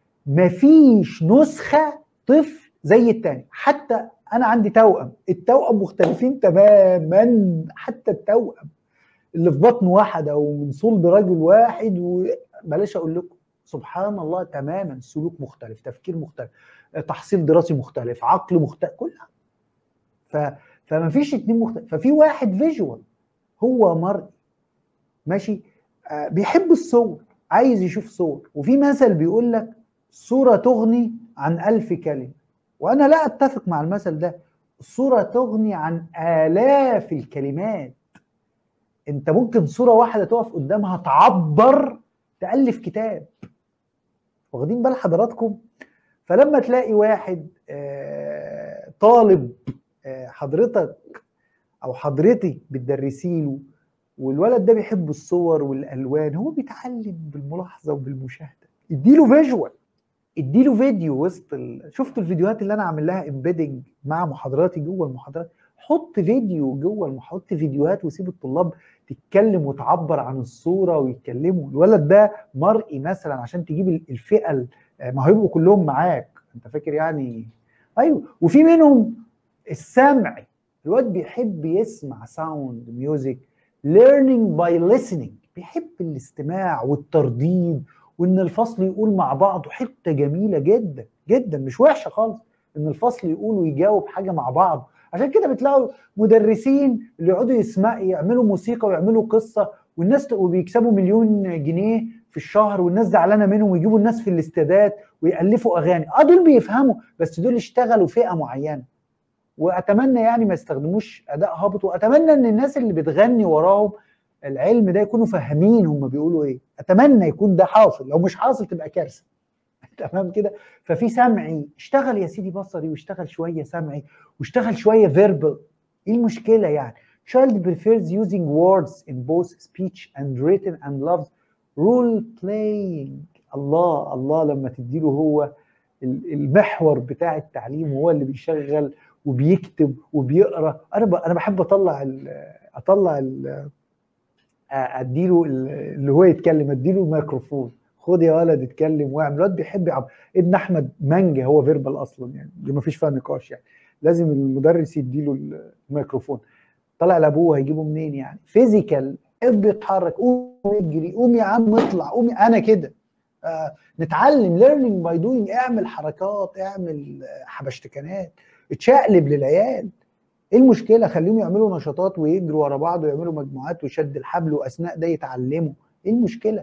مفيش نسخه طفل زي التاني حتى انا عندي توأم التوأم مختلفين تماما حتى التوأم اللي في بطن واحد او من صلب رجل واحد وبلاش اقول لكم سبحان الله تماما سلوك مختلف تفكير مختلف تحصيل دراسي مختلف عقل مختلف كلها ف... فما فيش اتنين مختلف ففي واحد فيجوال هو مرئي ماشي آه بيحب الصور عايز يشوف صور وفي مثل بيقول لك صورة تغني عن ألف كلمة وأنا لا أتفق مع المثل ده الصورة تغني عن آلاف الكلمات أنت ممكن صورة واحدة تقف قدامها تعبر تألف كتاب واخدين بال حضراتكم فلما تلاقي واحد آه طالب آه حضرتك او حضرتك بتدرسي له والولد ده بيحب الصور والالوان هو بيتعلم بالملاحظه وبالمشاهده اديله فيجوال اديله فيديو وسط ال... شفتوا الفيديوهات اللي انا عامل لها امبيدنج مع محاضراتي جوه المحاضرات حط فيديو جوه المح... حط فيديوهات وسيب الطلاب تتكلم وتعبر عن الصوره ويتكلموا الولد ده مرئي مثلا عشان تجيب الفئه ما هيبقوا كلهم معاك انت فاكر يعني ايوه وفي منهم السمع الواد بيحب يسمع ساوند ميوزك learning by listening بيحب الاستماع والترديد وان الفصل يقول مع بعضه حته جميله جدا جدا مش وحشه خالص ان الفصل يقول ويجاوب حاجه مع بعض عشان كده بتلاقوا مدرسين اللي يقعدوا يسمع يعملوا موسيقى ويعملوا قصه والناس وبيكسبوا مليون جنيه في الشهر والناس زعلانه منهم ويجيبوا الناس في الاستادات ويالفوا اغاني اه دول بيفهموا بس دول اشتغلوا فئه معينه واتمنى يعني ما يستخدموش اداء هابط واتمنى ان الناس اللي بتغني وراهم العلم ده يكونوا فاهمين هم بيقولوا ايه اتمنى يكون ده حاصل لو مش حاصل تبقى كارثه تمام كده ففي سمعي اشتغل يا سيدي بصري واشتغل شويه سمعي واشتغل شويه فيربال ايه المشكله يعني child prefers using words in both speech and written and loves role playing الله الله لما تديله هو المحور بتاع التعليم هو اللي بيشغل وبيكتب وبيقرا انا انا بحب اطلع ال اطلع ال اديله اللي هو يتكلم اديله الميكروفون خد يا ولد اتكلم واعمل الواد بيحب يعب ابن احمد مانجا هو فيربال اصلا يعني دي ما فيش فيها نقاش يعني لازم المدرس يديله الميكروفون طلع لابوه هيجيبه منين يعني فيزيكال يحب يتحرك قوم اجري قوم يا عم اطلع قوم انا كده آه نتعلم ليرنينج باي دوينج اعمل حركات اعمل حبشتكنات اتشقلب للعيال ايه المشكله خليهم يعملوا نشاطات ويجروا ورا بعض ويعملوا مجموعات وشد الحبل واثناء ده يتعلموا ايه المشكله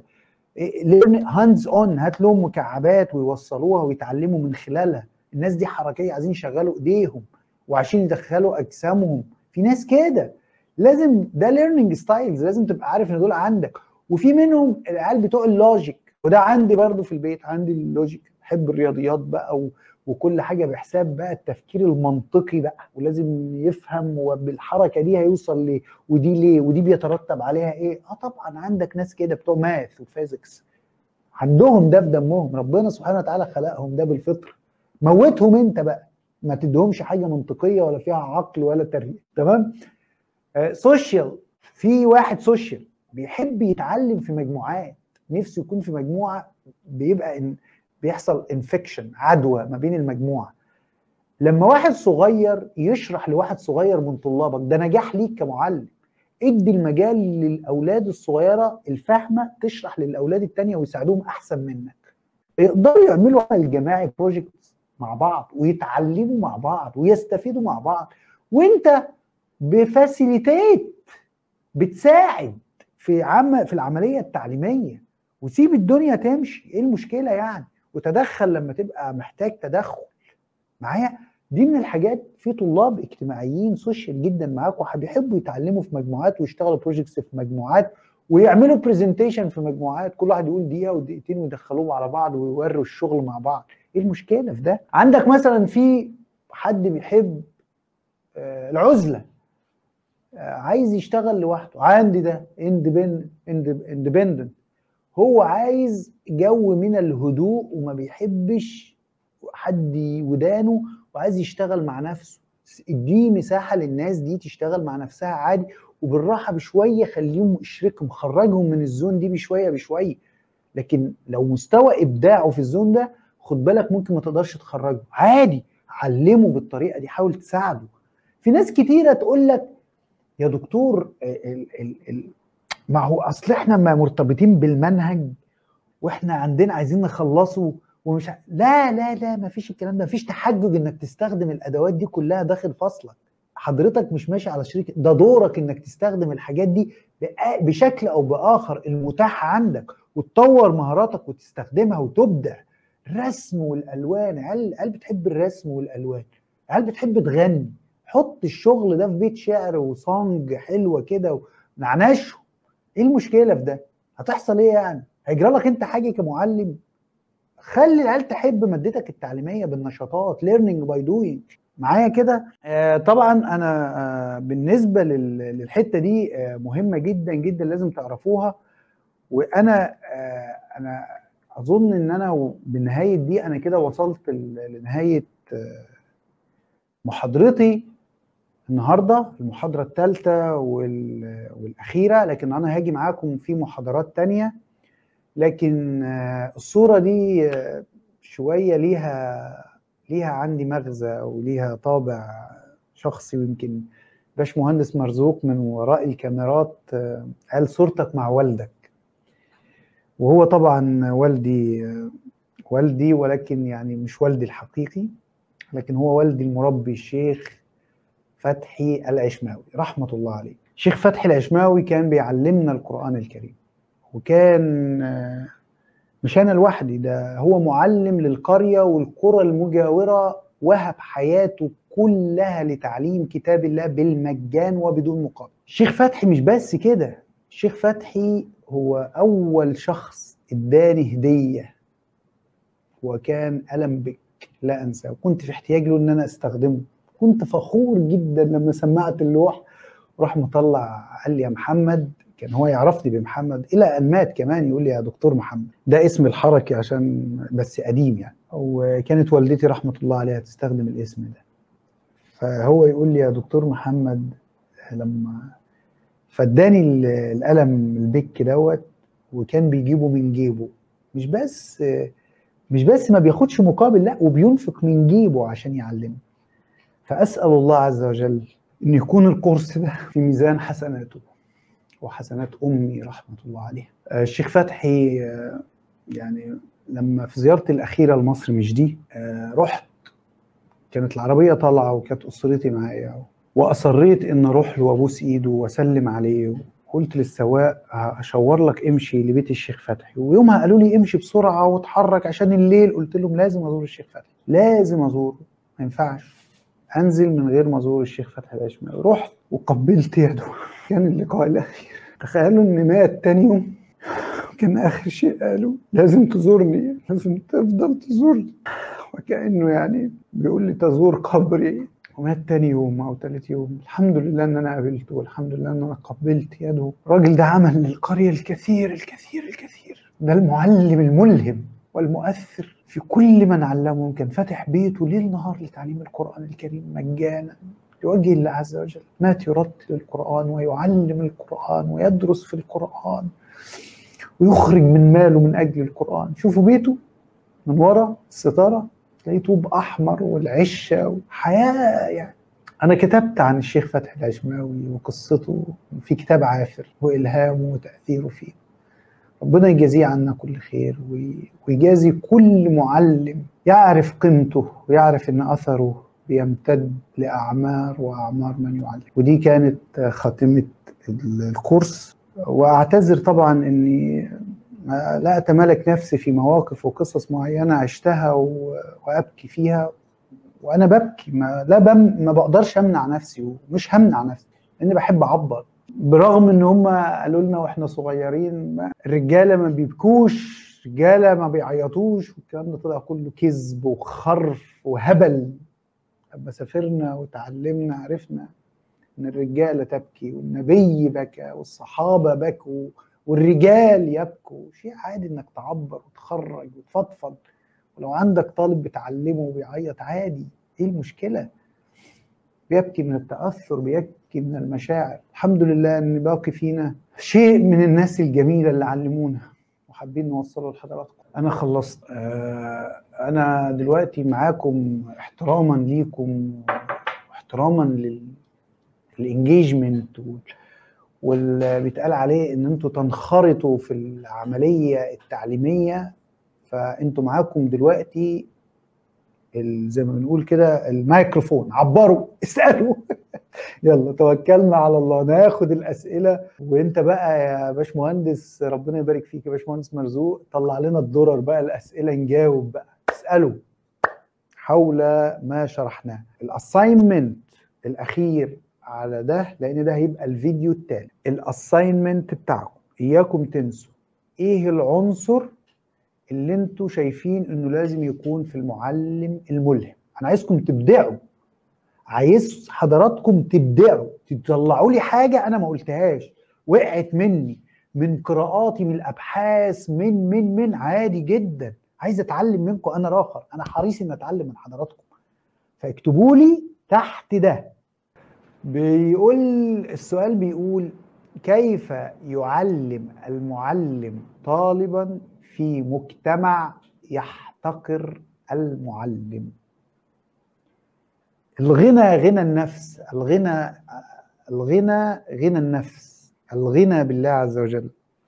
هاندز اون هات لهم مكعبات ويوصلوها ويتعلموا من خلالها الناس دي حركيه عايزين يشغلوا ايديهم وعشان يدخلوا اجسامهم في ناس كده لازم ده ليرنينج ستايلز لازم تبقى عارف ان دول عندك وفي منهم العيال بتوع اللوجيك وده عندي برضو في البيت عندي اللوجيك بحب الرياضيات بقى و... وكل حاجه بحساب بقى التفكير المنطقي بقى ولازم يفهم وبالحركه دي هيوصل ليه ودي ليه ودي بيترتب عليها ايه اه طبعا عندك ناس كده بتوع ماث وفيزيكس عندهم ده في دمهم ربنا سبحانه وتعالى خلقهم ده بالفطر موتهم انت بقى ما تدهمش حاجه منطقيه ولا فيها عقل ولا تربيه تمام آه سوشيال في واحد سوشيال بيحب يتعلم في مجموعات نفسه يكون في مجموعه بيبقى إن بيحصل انفكشن عدوى ما بين المجموعه لما واحد صغير يشرح لواحد صغير من طلابك ده نجاح ليك كمعلم ادي المجال للاولاد الصغيره الفاهمه تشرح للاولاد التانية ويساعدوهم احسن منك يقدروا يعملوا عمل جماعي بروجكت مع بعض ويتعلموا مع بعض ويستفيدوا مع بعض وانت بفاسيليتيت بتساعد في عم في العمليه التعليميه وسيب الدنيا تمشي ايه المشكله يعني وتدخل لما تبقى محتاج تدخل معايا دي من الحاجات في طلاب اجتماعيين سوشيال جدا معاك وبيحبوا يتعلموا في مجموعات ويشتغلوا بروجكتس في مجموعات ويعملوا برزنتيشن في مجموعات كل واحد يقول دقيقه ودقيقتين ويدخلوهم على بعض ويوروا الشغل مع بعض ايه المشكله في ده عندك مثلا في حد بيحب آه، العزله آه، عايز يشتغل لوحده عندي ده اندبندنت هو عايز جو من الهدوء وما بيحبش حد ودانه وعايز يشتغل مع نفسه دي مساحة للناس دي تشتغل مع نفسها عادي وبالراحة بشوية خليهم اشركهم خرجهم من الزون دي بشوية بشوية لكن لو مستوى إبداعه في الزون ده خد بالك ممكن ما تقدرش تخرجه عادي علمه بالطريقة دي حاول تساعده في ناس كتيرة تقول لك يا دكتور ال ال ال ما هو اصل احنا ما مرتبطين بالمنهج واحنا عندنا عايزين نخلصه ومش ع... لا لا لا ما فيش الكلام ده ما فيش تحجج انك تستخدم الادوات دي كلها داخل فصلك حضرتك مش ماشي على شريك ده دورك انك تستخدم الحاجات دي بشكل او باخر المتاح عندك وتطور مهاراتك وتستخدمها وتبدع الرسم والالوان عيال عيال بتحب الرسم والالوان عيال بتحب تغني حط الشغل ده في بيت شعر وصانج حلوه كده ونعنشه ايه المشكله في ده هتحصل ايه يعني هيجرى لك انت حاجه كمعلم خلي العيال تحب مادتك التعليميه بالنشاطات ليرنينج باي دوينج معايا كده آه طبعا انا آه بالنسبه للحته دي آه مهمه جدا جدا لازم تعرفوها وانا آه انا اظن ان انا بنهايه دي انا كده وصلت لنهايه آه محاضرتي النهارده المحاضره الثالثه والاخيره لكن انا هاجي معاكم في محاضرات تانية لكن الصوره دي شويه ليها ليها عندي مغزى وليها طابع شخصي ويمكن باش مهندس مرزوق من وراء الكاميرات قال صورتك مع والدك وهو طبعا والدي والدي ولكن يعني مش والدي الحقيقي لكن هو والدي المربي الشيخ فتحي العشماوي رحمة الله عليه شيخ فتحي العشماوي كان بيعلمنا القرآن الكريم وكان مش أنا لوحدي ده هو معلم للقرية والقرى المجاورة وهب حياته كلها لتعليم كتاب الله بالمجان وبدون مقابل الشيخ فتحي مش بس كده الشيخ فتحي هو أول شخص اداني هدية وكان ألم بك لا أنساه وكنت في احتياج له إن أنا أستخدمه كنت فخور جدا لما سمعت اللوح وراح مطلع قال لي يا محمد كان هو يعرفني بمحمد الى ان مات كمان يقول لي يا دكتور محمد ده اسم الحركي عشان بس قديم يعني وكانت والدتي رحمه الله عليها تستخدم الاسم ده فهو يقول لي يا دكتور محمد لما فاداني القلم البك دوت وكان بيجيبه من جيبه مش بس مش بس ما بياخدش مقابل لا وبينفق من جيبه عشان يعلمه فأسأل الله عز وجل أن يكون القرص ده في ميزان حسناته وحسنات أمي رحمة الله عليها الشيخ فتحي يعني لما في زيارتي الأخيرة لمصر مش دي رحت كانت العربية طالعة وكانت أسرتي معايا وأصريت إن أروح له وأبوس إيده وأسلم عليه قلت للسواق هشاور لك امشي لبيت الشيخ فتحي ويومها قالوا لي امشي بسرعة واتحرك عشان الليل قلت لهم لازم أزور الشيخ فتحي لازم أزوره ما ينفعش انزل من غير ما ازور الشيخ فتحي العشماوي رحت وقبلت يده كان اللقاء الاخير تخيلوا ان مات تاني يوم كان اخر شيء قالوا لازم تزورني لازم تفضل تزورني وكانه يعني بيقول لي تزور قبري ومات تاني يوم او تالت يوم الحمد لله ان انا قابلته والحمد لله ان انا قبلت يده الراجل ده عمل للقريه الكثير الكثير الكثير ده المعلم الملهم والمؤثر في كل من علمه كان فاتح بيته ليل نهار لتعليم القرآن الكريم مجانا لوجه الله عز وجل مات يرتل القرآن ويعلم القرآن ويدرس في القرآن ويخرج من ماله من أجل القرآن شوفوا بيته من ورا الستاره تلاقيه طوب احمر والعشه وحياه يعني انا كتبت عن الشيخ فتحي العشماوي وقصته في كتاب عافر والهامه وتاثيره فيه ربنا يجازيه عنا كل خير ويجازي كل معلم يعرف قيمته ويعرف ان اثره بيمتد لاعمار واعمار من يعلم ودي كانت خاتمه الكورس واعتذر طبعا اني لا اتمالك نفسي في مواقف وقصص معينه عشتها وابكي فيها وانا ببكي ما لا بم ما بقدرش امنع نفسي ومش همنع نفسي لاني بحب اعبر برغم ان هم قالوا لنا واحنا صغيرين الرجاله ما بيبكوش رجاله ما بيعيطوش والكلام ده طلع كله كذب وخرف وهبل لما سافرنا وتعلمنا عرفنا ان الرجاله تبكي والنبي بكى والصحابه بكوا والرجال يبكوا شيء عادي انك تعبر وتخرج وتفضفض ولو عندك طالب بتعلمه وبيعيط عادي ايه المشكله بيبكي من التاثر بيبكي من المشاعر الحمد لله ان باقي فينا شيء من الناس الجميله اللي علمونا وحابين نوصله لحضراتكم انا خلصت آه انا دلوقتي معاكم احتراما ليكم واحتراما للانجيجمنت واللي بيتقال عليه ان انتوا تنخرطوا في العمليه التعليميه فانتوا معاكم دلوقتي زي ما بنقول كده الميكروفون عبروا اسالوا يلا توكلنا على الله ناخد الاسئله وانت بقى يا باشمهندس ربنا يبارك فيك يا باشمهندس مرزوق طلع لنا الدرر بقى الاسئله نجاوب بقى اسالوا حول ما شرحناه الاساينمنت الاخير على ده لان ده هيبقى الفيديو التالي الاساينمنت بتاعكم اياكم تنسوا ايه العنصر اللي انتوا شايفين انه لازم يكون في المعلم الملهم انا عايزكم تبدعوا عايز حضراتكم تبدعوا تطلعوا لي حاجه انا ما قلتهاش وقعت مني من قراءاتي من الابحاث من من من عادي جدا عايز اتعلم منكم انا راخر انا حريص ان اتعلم من حضراتكم فاكتبوا لي تحت ده بيقول السؤال بيقول كيف يعلم المعلم طالبا في مجتمع يحتقر المعلم الغنى غنى النفس الغنى الغنى غنى النفس الغنى بالله عز وجل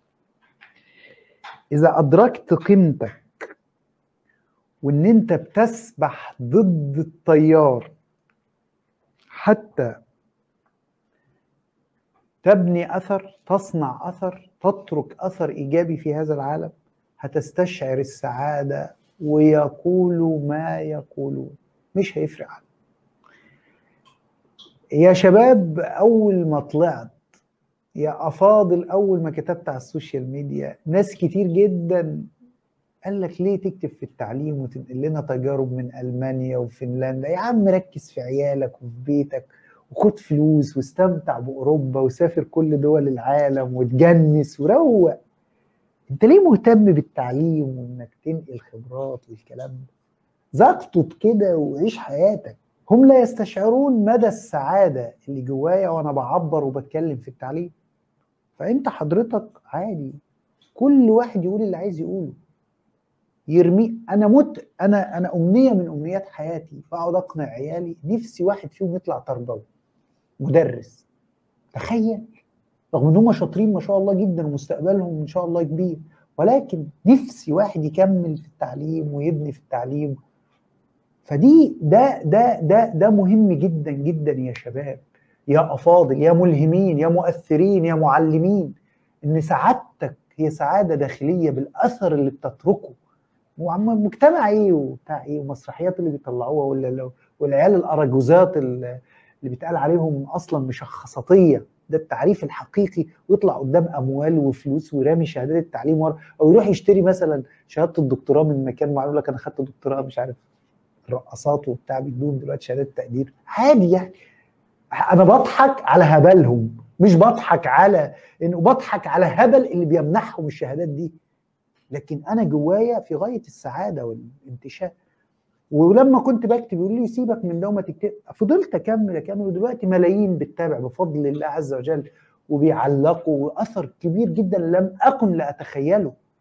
اذا ادركت قيمتك وان انت بتسبح ضد التيار حتى تبني اثر تصنع اثر تترك اثر ايجابي في هذا العالم هتستشعر السعاده ويقولوا ما يقولون مش هيفرق عنه يا شباب اول ما طلعت يا افاضل اول ما كتبت على السوشيال ميديا ناس كتير جدا قال لك ليه تكتب في التعليم وتنقل لنا تجارب من المانيا وفنلندا يا عم ركز في عيالك وفي بيتك وخد فلوس واستمتع باوروبا وسافر كل دول العالم وتجنس وروق انت ليه مهتم بالتعليم وانك تنقل خبرات والكلام ده زقطط كده وعيش حياتك هم لا يستشعرون مدى السعاده اللي جوايا وانا بعبر وبتكلم في التعليم فانت حضرتك عادي كل واحد يقول اللي عايز يقوله يرمي انا مت انا انا امنيه من امنيات حياتي فاقعد اقنع عيالي نفسي واحد فيهم يطلع تربوي مدرس تخيل رغم ان هم شاطرين ما شاء الله جدا ومستقبلهم ان شاء الله كبير ولكن نفسي واحد يكمل في التعليم ويبني في التعليم فدي ده ده ده ده مهم جدا جدا يا شباب يا افاضل يا ملهمين يا مؤثرين يا معلمين ان سعادتك هي سعاده داخليه بالاثر اللي بتتركه مجتمع ايه وبتاع ايه ومسرحيات اللي بيطلعوها ولا والعيال الاراجوزات اللي بيتقال عليهم اصلا مشخصاتيه ده التعريف الحقيقي ويطلع قدام اموال وفلوس ورامي شهادات التعليم ورا او يروح يشتري مثلا شهاده الدكتوراه من مكان معين لك انا خدت دكتوراه مش عارف رقصات وبتاع بيدوهم دلوقتي شهادات تقدير عادي يعني انا بضحك على هبلهم مش بضحك على انه بضحك على هبل اللي بيمنحهم الشهادات دي لكن انا جوايا في غايه السعاده والانتشاء ولما كنت بكتب يقول لي سيبك من ده وما تكتب فضلت اكمل اكمل ودلوقتي ملايين بتتابع بفضل الله عز وجل وبيعلقوا واثر كبير جدا لم اكن لاتخيله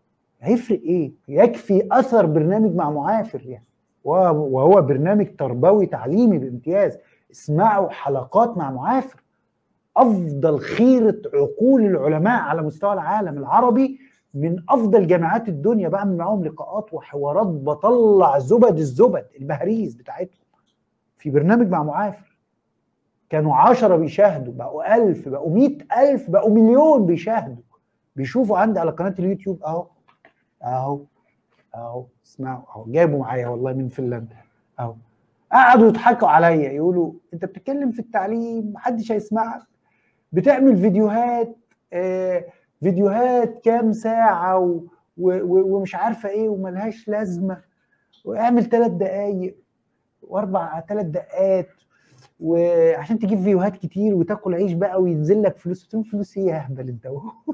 هيفرق ايه يكفي اثر برنامج مع معافر يعني وهو برنامج تربوي تعليمي بامتياز اسمعوا حلقات مع معافر افضل خيره عقول العلماء على مستوى العالم العربي من افضل جامعات الدنيا بعمل معاهم لقاءات وحوارات بطلع زبد الزبد البهاريز بتاعتهم في برنامج مع معافر كانوا عشرة بيشاهدوا بقوا ألف بقوا مئة ألف بقوا مليون بيشاهدوا بيشوفوا عندي على قناة اليوتيوب أهو أهو أهو اسمعوا أهو جابوا معايا والله من فنلندا أهو قعدوا يضحكوا عليا يقولوا أنت بتتكلم في التعليم محدش هيسمعك بتعمل فيديوهات آه فيديوهات كام ساعة و و ومش عارفة إيه وملهاش لازمة واعمل ثلاث دقايق واربع ثلاث دقات وعشان تجيب فيوهات كتير وتاكل عيش بقى وينزل لك فلوس قلت فلوس ايه يا اهبل انت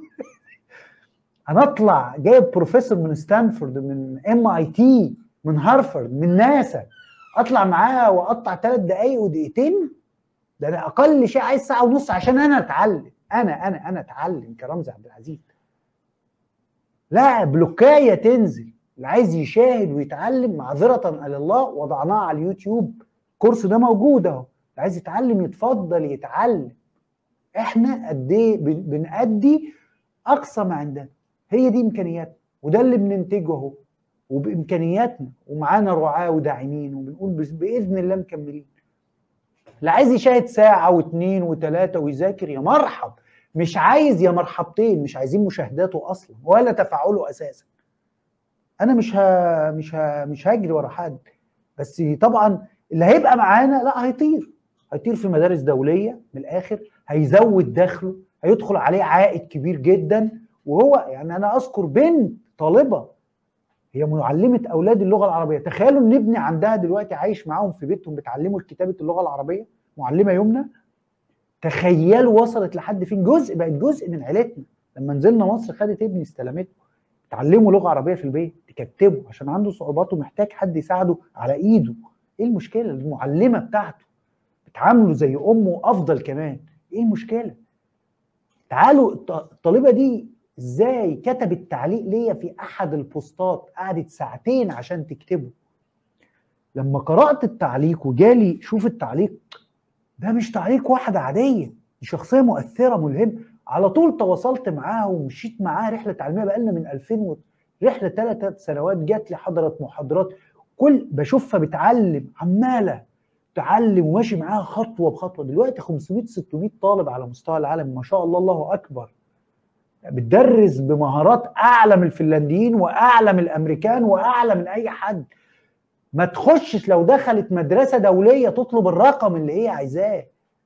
انا اطلع جايب بروفيسور من ستانفورد من ام اي تي من هارفارد من ناسا اطلع معاه واقطع ثلاث دقايق ودقيقتين ده انا اقل شيء عايز ساعه ونص عشان انا اتعلم انا انا انا اتعلم كرمزي عبد العزيز لا بلوكايه تنزل اللي عايز يشاهد ويتعلم معذره الى الله وضعناه على اليوتيوب الكورس ده موجود اهو اللي عايز يتعلم يتفضل يتعلم احنا قد ايه بنأدي اقصى ما عندنا هي دي امكانياتنا وده اللي بننتجه اهو وبامكانياتنا ومعانا رعاه وداعمين وبنقول باذن الله مكملين اللي عايز يشاهد ساعه واثنين وثلاثه ويذاكر يا مرحب مش عايز يا مرحبتين مش عايزين مشاهداته اصلا ولا تفاعله اساسا انا مش ها مش ها مش هجري ورا حد بس طبعا اللي هيبقى معانا لا هيطير هيطير في مدارس دوليه من الاخر هيزود دخله هيدخل عليه عائد كبير جدا وهو يعني انا اذكر بنت طالبه هي معلمه اولاد اللغه العربيه تخيلوا ان ابني عندها دلوقتي عايش معاهم في بيتهم بتعلموا كتابه اللغه العربيه معلمه يمنى تخيلوا وصلت لحد فين جزء بقت جزء من عيلتنا لما نزلنا مصر خدت ابني استلمته تعلموا لغه عربيه في البيت تكتبه عشان عنده صعوبات ومحتاج حد يساعده على ايده ايه المشكله المعلمه بتاعته بتعامله زي امه افضل كمان ايه المشكله تعالوا الطالبه دي ازاي كتبت تعليق ليا في احد البوستات قعدت ساعتين عشان تكتبه لما قرات التعليق وجالي شوف التعليق ده مش تعليق واحده عاديه دي شخصيه مؤثره ملهمه على طول تواصلت معاها ومشيت معاها رحله تعليميه بقالنا من 2000 و... رحله ثلاث سنوات جات لي حضرت محاضرات كل بشوفها بتعلم عماله تعلم وماشي معاها خطوه بخطوه دلوقتي 500 600 طالب على مستوى العالم ما شاء الله الله اكبر بتدرس بمهارات اعلى من الفنلنديين واعلى من الامريكان واعلى من اي حد ما تخشش لو دخلت مدرسه دوليه تطلب الرقم اللي هي عايزاه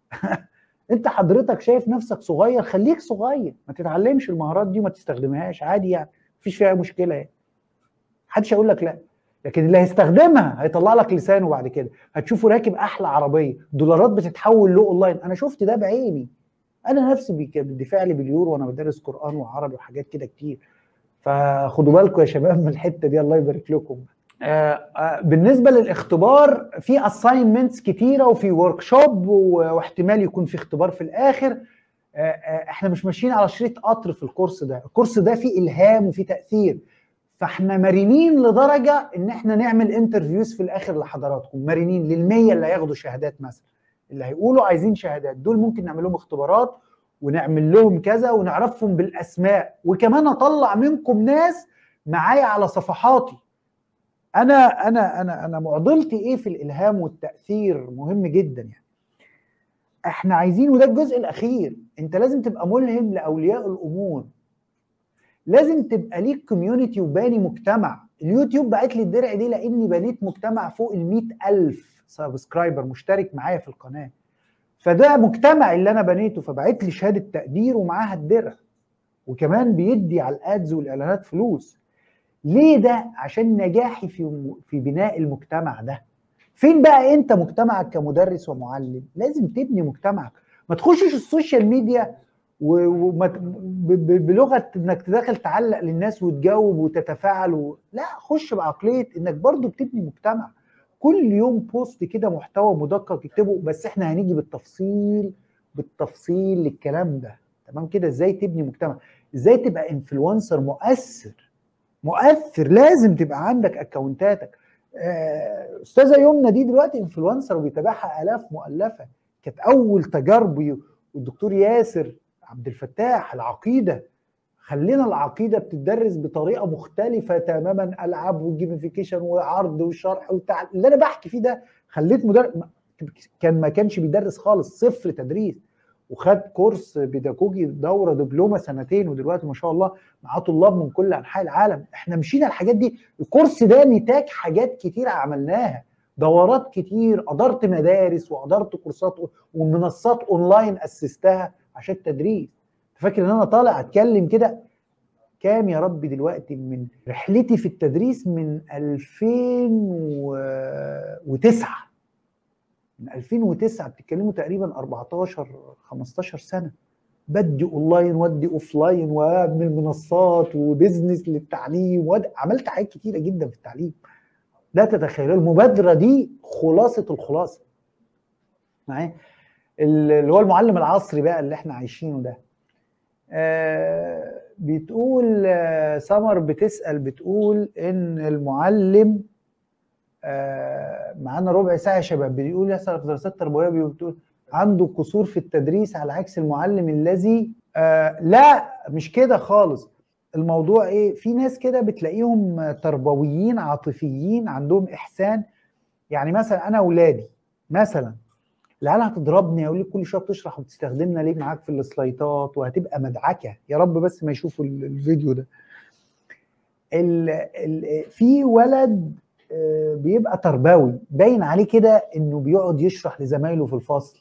انت حضرتك شايف نفسك صغير خليك صغير ما تتعلمش المهارات دي وما تستخدمهاش عادي يعني مفيش فيها مشكله يعني محدش هيقول لك لا لكن اللي هيستخدمها هيطلع لك لسانه بعد كده هتشوفه راكب احلى عربيه دولارات بتتحول له اونلاين انا شفت ده بعيني انا نفسي بيدفع لي باليورو وانا بدرس قران وعربي وحاجات كده كتير فخدوا بالكم يا شباب من الحته دي الله يبارك لكم آه آه بالنسبه للاختبار في اساينمنتس كتيره وفي ورك شوب واحتمال يكون في اختبار في الاخر آه احنا مش ماشيين على شريط قطر في الكورس ده الكورس ده فيه الهام وفيه تاثير فاحنا مرنين لدرجه ان احنا نعمل انترفيوز في الاخر لحضراتكم مرنين للمية اللي هياخدوا شهادات مثلا اللي هيقولوا عايزين شهادات دول ممكن نعمل لهم اختبارات ونعمل لهم كذا ونعرفهم بالاسماء وكمان اطلع منكم ناس معايا على صفحاتي انا انا انا انا معضلتي ايه في الالهام والتاثير مهم جدا يعني احنا عايزين وده الجزء الاخير انت لازم تبقى ملهم لاولياء الامور لازم تبقى ليك كوميونتي وباني مجتمع اليوتيوب بعت لي الدرع دي لاني بنيت مجتمع فوق ال ألف سبسكرايبر مشترك معايا في القناه فده مجتمع اللي انا بنيته فبعت لي شهاده تقدير ومعاها الدرع وكمان بيدي على الادز والاعلانات فلوس ليه ده عشان نجاحي في في بناء المجتمع ده فين بقى انت مجتمعك كمدرس ومعلم لازم تبني مجتمعك ما تخشش السوشيال ميديا بلغه انك تدخل تعلق للناس وتجاوب وتتفاعل و... لا خش بعقليه انك برضو بتبني مجتمع كل يوم بوست كده محتوى مدقق اكتبه بس احنا هنيجي بالتفصيل بالتفصيل للكلام ده تمام كده ازاي تبني مجتمع ازاي تبقى انفلونسر مؤثر مؤثر لازم تبقى عندك اكونتاتك آه، استاذه يمنى دي دلوقتي انفلونسر وبيتابعها الاف مؤلفه كانت اول تجاربي والدكتور ياسر عبد الفتاح العقيده خلينا العقيده بتدرس بطريقه مختلفه تماما العاب وجيميفيكيشن وعرض وشرح وبتاع اللي انا بحكي فيه ده خليت مدرس كان ما كانش بيدرس خالص صفر تدريس وخد كورس بيداجوجي دوره دبلومه سنتين ودلوقتي ما شاء الله معاه طلاب من كل انحاء العالم احنا مشينا الحاجات دي الكورس ده نتاج حاجات كتير عملناها دورات كتير ادرت مدارس وادرت كورسات ومنصات اونلاين اسستها عشان التدريس فاكر ان انا طالع اتكلم كده كام يا ربي دلوقتي من رحلتي في التدريس من 2009 من 2009 بتتكلموا تقريبا 14 15 سنه بدي اونلاين ودي اوف لاين واعمل منصات وبزنس للتعليم عملت حاجات كتيره جدا في التعليم لا تتخيلوا المبادره دي خلاصه الخلاصه معايا اللي هو المعلم العصري بقى اللي احنا عايشينه ده آه بتقول آه سمر بتسال بتقول ان المعلم آه معانا ربع ساعه يا شباب بيقول يحصل في دراسات تربويه بتقول عنده قصور في التدريس على عكس المعلم الذي آه لا مش كده خالص الموضوع ايه في ناس كده بتلاقيهم تربويين عاطفيين عندهم احسان يعني مثلا انا اولادي مثلا العيال هتضربني اقول لك كل شويه بتشرح وبتستخدمنا ليه معاك في السلايدات وهتبقى مدعكه يا رب بس ما يشوفوا الفيديو ده ال ال في ولد بيبقى تربوي باين عليه كده انه بيقعد يشرح لزمايله في الفصل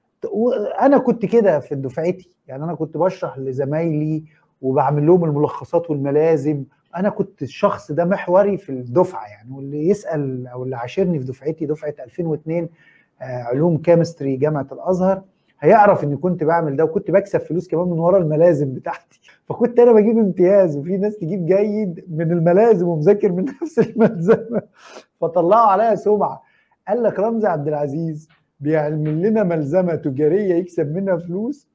انا كنت كده في دفعتي يعني انا كنت بشرح لزمايلي وبعمل لهم الملخصات والملازم انا كنت الشخص ده محوري في الدفعه يعني واللي يسال او اللي عاشرني في دفعتي دفعه 2002 علوم كيمستري جامعه الازهر هيعرف اني كنت بعمل ده وكنت بكسب فلوس كمان من ورا الملازم بتاعتي فكنت انا بجيب امتياز وفي ناس تجيب جيد من الملازم ومذاكر من نفس الملزمه فطلعوا عليا سمعه قال لك رمزي عبد العزيز بيعمل لنا ملزمه تجاريه يكسب منها فلوس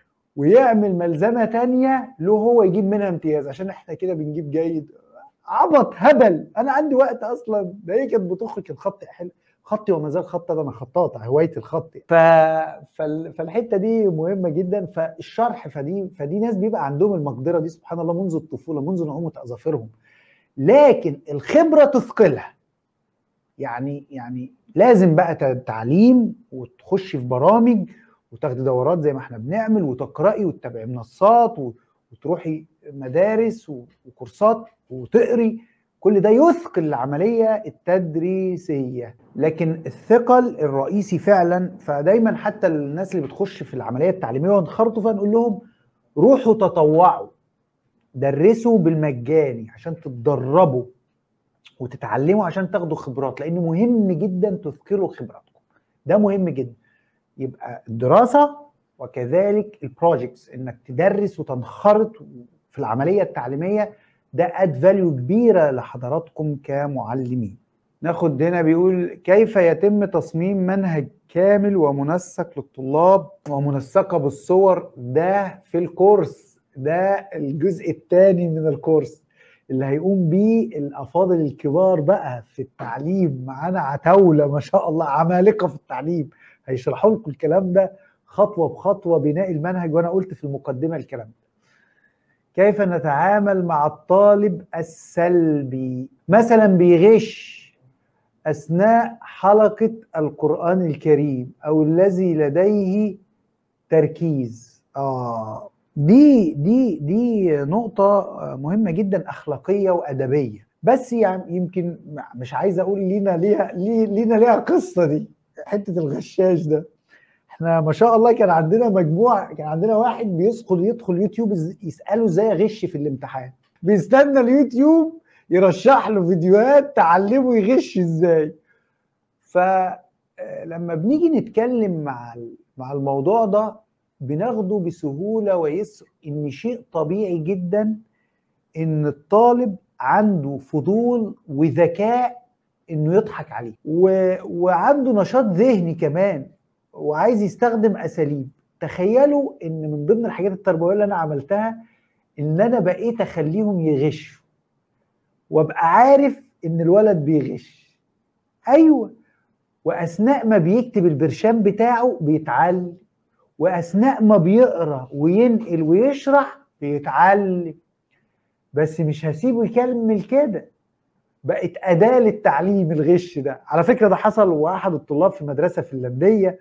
ويعمل ملزمه تانية له هو يجيب منها امتياز عشان احنا كده بنجيب جيد عبط هبل انا عندي وقت اصلا ده هي كانت بتخرج الخط حلو خطي وما زال خط ده انا خطاط هوايه الخط ف... فال... فالحته دي مهمه جدا فالشرح فدي فدي ناس بيبقى عندهم المقدره دي سبحان الله منذ الطفوله منذ نعومه اظافرهم لكن الخبره تثقلها يعني يعني لازم بقى تعليم وتخش في برامج وتاخدي دورات زي ما احنا بنعمل وتقراي وتتابعي منصات وتروحي مدارس وكورسات وتقري كل ده يثقل العملية التدريسية لكن الثقل الرئيسي فعلا فدايما حتى الناس اللي بتخش في العملية التعليمية وانخرطوا فيها نقول لهم روحوا تطوعوا درسوا بالمجاني عشان تتدربوا وتتعلموا عشان تاخدوا خبرات لان مهم جدا تذكروا خبراتكم ده مهم جدا يبقى الدراسة وكذلك البروجكتس انك تدرس وتنخرط في العملية التعليمية ده اد فاليو كبيره لحضراتكم كمعلمين ناخد هنا بيقول كيف يتم تصميم منهج كامل ومنسق للطلاب ومنسقه بالصور ده في الكورس ده الجزء الثاني من الكورس اللي هيقوم بيه الافاضل الكبار بقى في التعليم معانا عتاوله ما شاء الله عمالقه في التعليم هيشرحوا لكم الكلام ده خطوه بخطوه بناء المنهج وانا قلت في المقدمه الكلام ده كيف نتعامل مع الطالب السلبي مثلا بيغش اثناء حلقه القران الكريم او الذي لديه تركيز اه دي دي دي نقطه مهمه جدا اخلاقيه وادبيه بس يعني يمكن مش عايز اقول لينا ليها لينا ليها قصه دي حته الغشاش ده احنا ما شاء الله كان عندنا مجموعه كان عندنا واحد بيدخل يدخل يوتيوب يساله ازاي اغش في الامتحان بيستنى اليوتيوب يرشح له فيديوهات تعلمه يغش ازاي فلما بنيجي نتكلم مع مع الموضوع ده بناخده بسهوله ويسر ان شيء طبيعي جدا ان الطالب عنده فضول وذكاء انه يضحك عليه و... وعنده نشاط ذهني كمان وعايز يستخدم اساليب تخيلوا ان من ضمن الحاجات التربويه اللي انا عملتها ان انا بقيت اخليهم يغشوا وابقى عارف ان الولد بيغش ايوه واثناء ما بيكتب البرشام بتاعه بيتعلم واثناء ما بيقرا وينقل ويشرح بيتعلم بس مش هسيبه يكمل كده بقت اداه للتعليم الغش ده على فكره ده حصل واحد الطلاب في مدرسه فنلنديه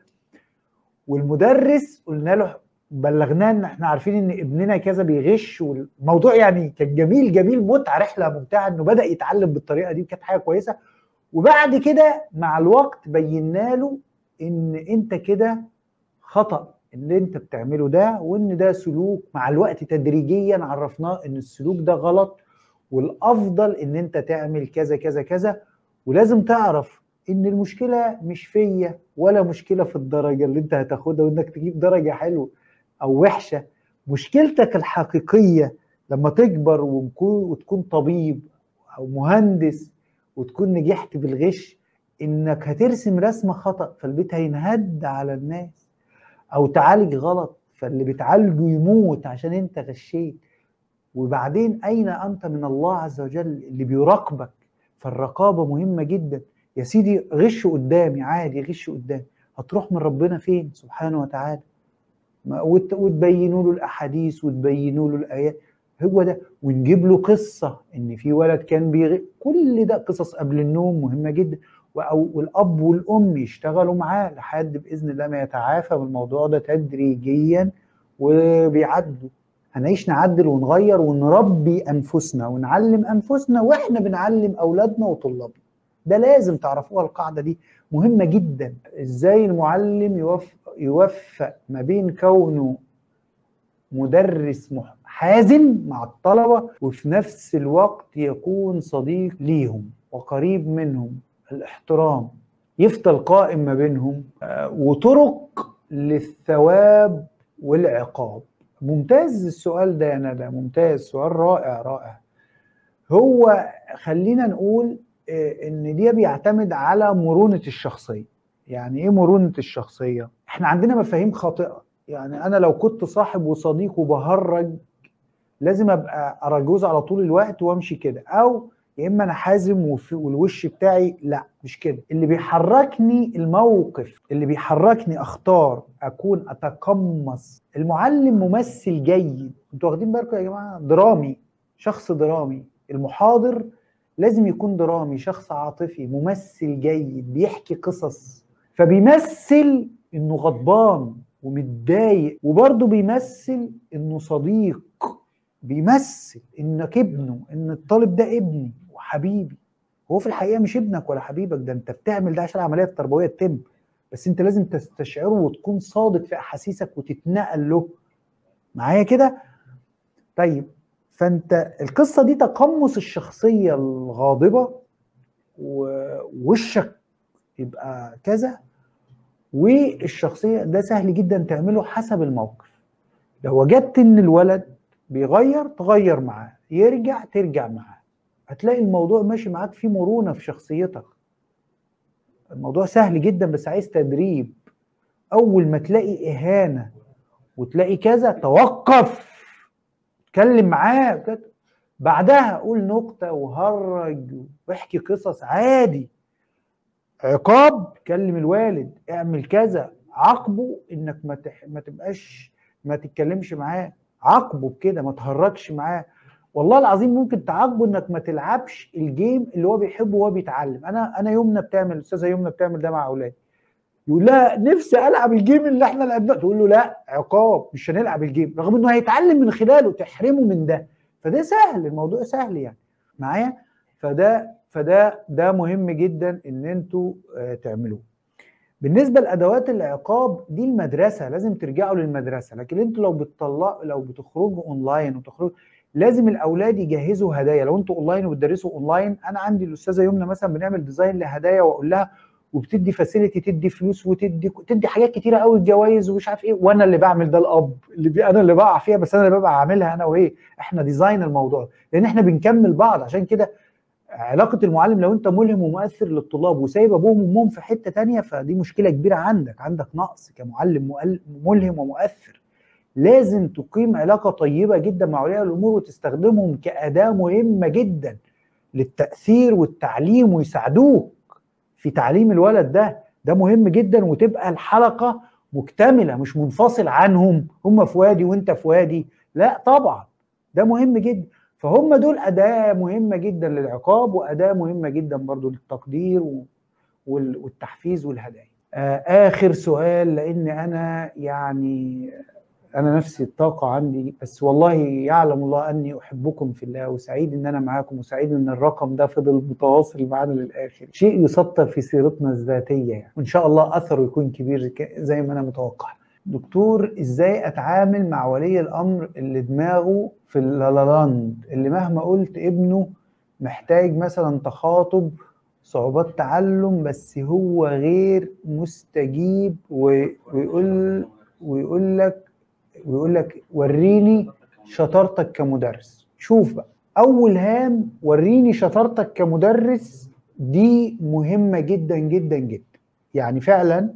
والمدرس قلنا له بلغناه ان احنا عارفين ان ابننا كذا بيغش والموضوع يعني كان جميل جميل متعه رحله ممتعه انه بدا يتعلم بالطريقه دي وكانت حاجه كويسه وبعد كده مع الوقت بينا له ان انت كده خطا اللي انت بتعمله ده وان ده سلوك مع الوقت تدريجيا عرفناه ان السلوك ده غلط والافضل ان انت تعمل كذا كذا كذا ولازم تعرف ان المشكله مش فيا ولا مشكله في الدرجه اللي انت هتاخدها وانك تجيب درجه حلوه او وحشه مشكلتك الحقيقيه لما تكبر وتكون طبيب او مهندس وتكون نجحت بالغش انك هترسم رسمه خطا فالبيت هينهد على الناس او تعالج غلط فاللي بتعالجه يموت عشان انت غشيت وبعدين اين انت من الله عز وجل اللي بيراقبك فالرقابه مهمه جدا يا سيدي غش قدامي عادي غش قدامي هتروح من ربنا فين سبحانه وتعالى وتبينوا له الاحاديث وتبينوا له الايات هو ده ونجيب له قصه ان في ولد كان بيغ كل ده قصص قبل النوم مهمه جدا او الاب والام يشتغلوا معاه لحد باذن الله ما يتعافى من الموضوع ده تدريجيا وبيعدوا هنعيش نعدل ونغير ونربي انفسنا ونعلم انفسنا واحنا بنعلم اولادنا وطلابنا ده لازم تعرفوها القاعده دي مهمه جدا ازاي المعلم يوفق, يوفق ما بين كونه مدرس حازم مع الطلبه وفي نفس الوقت يكون صديق ليهم وقريب منهم الاحترام يفضل قائم ما بينهم وطرق للثواب والعقاب ممتاز السؤال ده يا ندى ممتاز سؤال رائع رائع هو خلينا نقول ان دي بيعتمد على مرونة الشخصية يعني ايه مرونة الشخصية احنا عندنا مفاهيم خاطئة يعني انا لو كنت صاحب وصديق وبهرج لازم ابقى ارجوز على طول الوقت وامشي كده او يا اما انا حازم والوش بتاعي لا مش كده اللي بيحركني الموقف اللي بيحركني اختار اكون اتقمص المعلم ممثل جيد انتوا واخدين بالكم يا جماعه درامي شخص درامي المحاضر لازم يكون درامي شخص عاطفي ممثل جيد بيحكي قصص فبيمثل انه غضبان ومتضايق وبرضه بيمثل انه صديق بيمثل انك ابنه ان الطالب ده ابني وحبيبي هو في الحقيقه مش ابنك ولا حبيبك ده انت بتعمل ده عشان العمليه التربويه تتم بس انت لازم تستشعره وتكون صادق في احاسيسك وتتنقل له معايا كده طيب فانت القصه دي تقمص الشخصيه الغاضبه ووشك يبقى كذا والشخصيه ده سهل جدا تعمله حسب الموقف لو وجدت ان الولد بيغير تغير معاه يرجع ترجع معاه هتلاقي الموضوع ماشي معاك فيه مرونه في شخصيتك الموضوع سهل جدا بس عايز تدريب اول ما تلاقي اهانه وتلاقي كذا توقف اتكلم معاه بعدها قول نكته وهرج واحكي قصص عادي عقاب كلم الوالد اعمل كذا عاقبه انك ما تح... ما تبقاش ما تتكلمش معاه عاقبه بكده ما تهرجش معاه والله العظيم ممكن تعاقبه انك ما تلعبش الجيم اللي هو بيحبه وهو بيتعلم انا انا يومنا بتعمل الاستاذه يومنا بتعمل ده مع اولادي يقول لها نفسي العب الجيم اللي احنا لعبناه تقول له لا عقاب مش هنلعب الجيم رغم انه هيتعلم من خلاله تحرمه من ده فده سهل الموضوع سهل يعني معايا فده فده ده مهم جدا ان انتوا تعملوه بالنسبه لادوات العقاب دي المدرسه لازم ترجعوا للمدرسه لكن انتوا لو بتطلعوا لو بتخرجوا اونلاين وتخرجوا لازم الاولاد يجهزوا هدايا لو انتوا اونلاين وبتدرسوا اونلاين انا عندي الاستاذه يمنى مثلا بنعمل ديزاين لهدايا واقول لها وبتدي فاسيلتي تدي فلوس وتدي تدي حاجات كتيره قوي الجوائز ومش عارف ايه وانا اللي بعمل ده الاب اللي بي انا اللي بقع فيها بس انا اللي ببقى عاملها انا وهي احنا ديزاين الموضوع لان احنا بنكمل بعض عشان كده علاقه المعلم لو انت ملهم ومؤثر للطلاب وسايب ابوهم وامهم في حته تانية فدي مشكله كبيره عندك عندك نقص كمعلم ملهم ومؤثر لازم تقيم علاقه طيبه جدا مع اولياء الامور وتستخدمهم كاداه مهمه جدا للتاثير والتعليم ويساعدوك في تعليم الولد ده ده مهم جدا وتبقى الحلقه مكتمله مش منفصل عنهم هم في وادي وانت في وادي لا طبعا ده مهم جدا فهم دول اداه مهمه جدا للعقاب واداه مهمه جدا برضو للتقدير والتحفيز والهدايا اخر سؤال لان انا يعني انا نفسي الطاقه عندي بس والله يعلم الله اني احبكم في الله وسعيد ان انا معاكم وسعيد ان الرقم ده فضل متواصل معانا للاخر شيء يسطر في سيرتنا الذاتيه يعني وان شاء الله اثره يكون كبير زي ما انا متوقع دكتور ازاي اتعامل مع ولي الامر اللي دماغه في اللالاند اللي مهما قلت ابنه محتاج مثلا تخاطب صعوبات تعلم بس هو غير مستجيب ويقول ويقول لك ويقول لك وريني شطارتك كمدرس شوف بقى اول هام وريني شطارتك كمدرس دي مهمه جدا جدا جدا يعني فعلا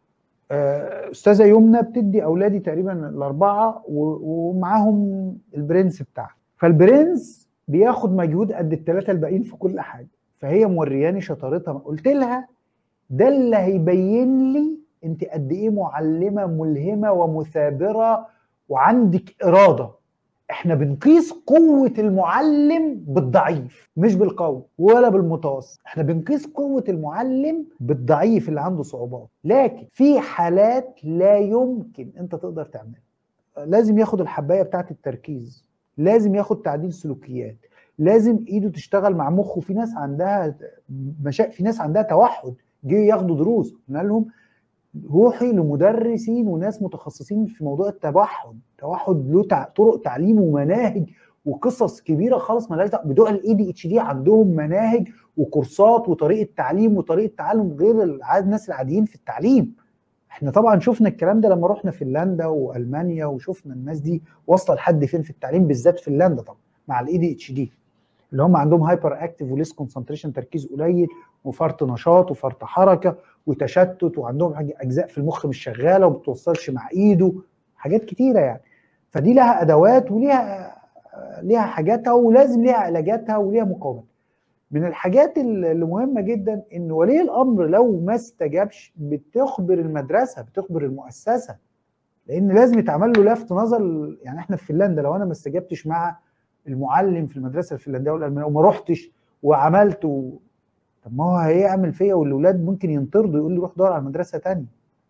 استاذه يمنى بتدي اولادي تقريبا الاربعه ومعاهم البرنس بتاعها فالبرنس بياخد مجهود قد الثلاثه الباقيين في كل حاجه فهي مورياني شطارتها قلت لها ده اللي هيبين لي انت قد ايه معلمه ملهمه ومثابره وعندك اراده احنا بنقيس قوه المعلم بالضعيف مش بالقوي ولا بالمتوسط احنا بنقيس قوه المعلم بالضعيف اللي عنده صعوبات لكن في حالات لا يمكن انت تقدر تعملها لازم ياخد الحبايه بتاعه التركيز لازم ياخد تعديل سلوكيات لازم ايده تشتغل مع مخه في ناس عندها مشا... في ناس عندها توحد جه ياخدوا دروس قلنا لهم روحي لمدرسين وناس متخصصين في موضوع التوحد توحد له تع... طرق تعليم ومناهج وقصص كبيره خالص مالهاش دعوه بتوع الاي دي اتش دي عندهم مناهج وكورسات وطريقه تعليم وطريقه تعلم غير الناس العاديين في التعليم احنا طبعا شفنا الكلام ده لما رحنا فنلندا والمانيا وشفنا الناس دي واصله لحد فين في التعليم بالذات فنلندا طبعا مع الاي دي اتش دي اللي هم عندهم هايبر اكتيف وليس كونسنتريشن تركيز قليل وفرط نشاط وفرط حركه وتشتت وعندهم اجزاء في المخ مش شغاله وما بتوصلش مع ايده حاجات كتيره يعني فدي لها ادوات وليها ليها حاجاتها ولازم ليها علاجاتها وليها مقاومات من الحاجات اللي مهمه جدا ان ولي الامر لو ما استجابش بتخبر المدرسه بتخبر المؤسسه لان لازم يتعمل له لفت نظر يعني احنا في فنلندا لو انا ما استجبتش مع المعلم في المدرسه الفنلنديه والالمانيه وما رحتش وعملت و... طب ما هو هيعمل فيا والاولاد ممكن ينطردوا يقول لي روح دور على مدرسه تانية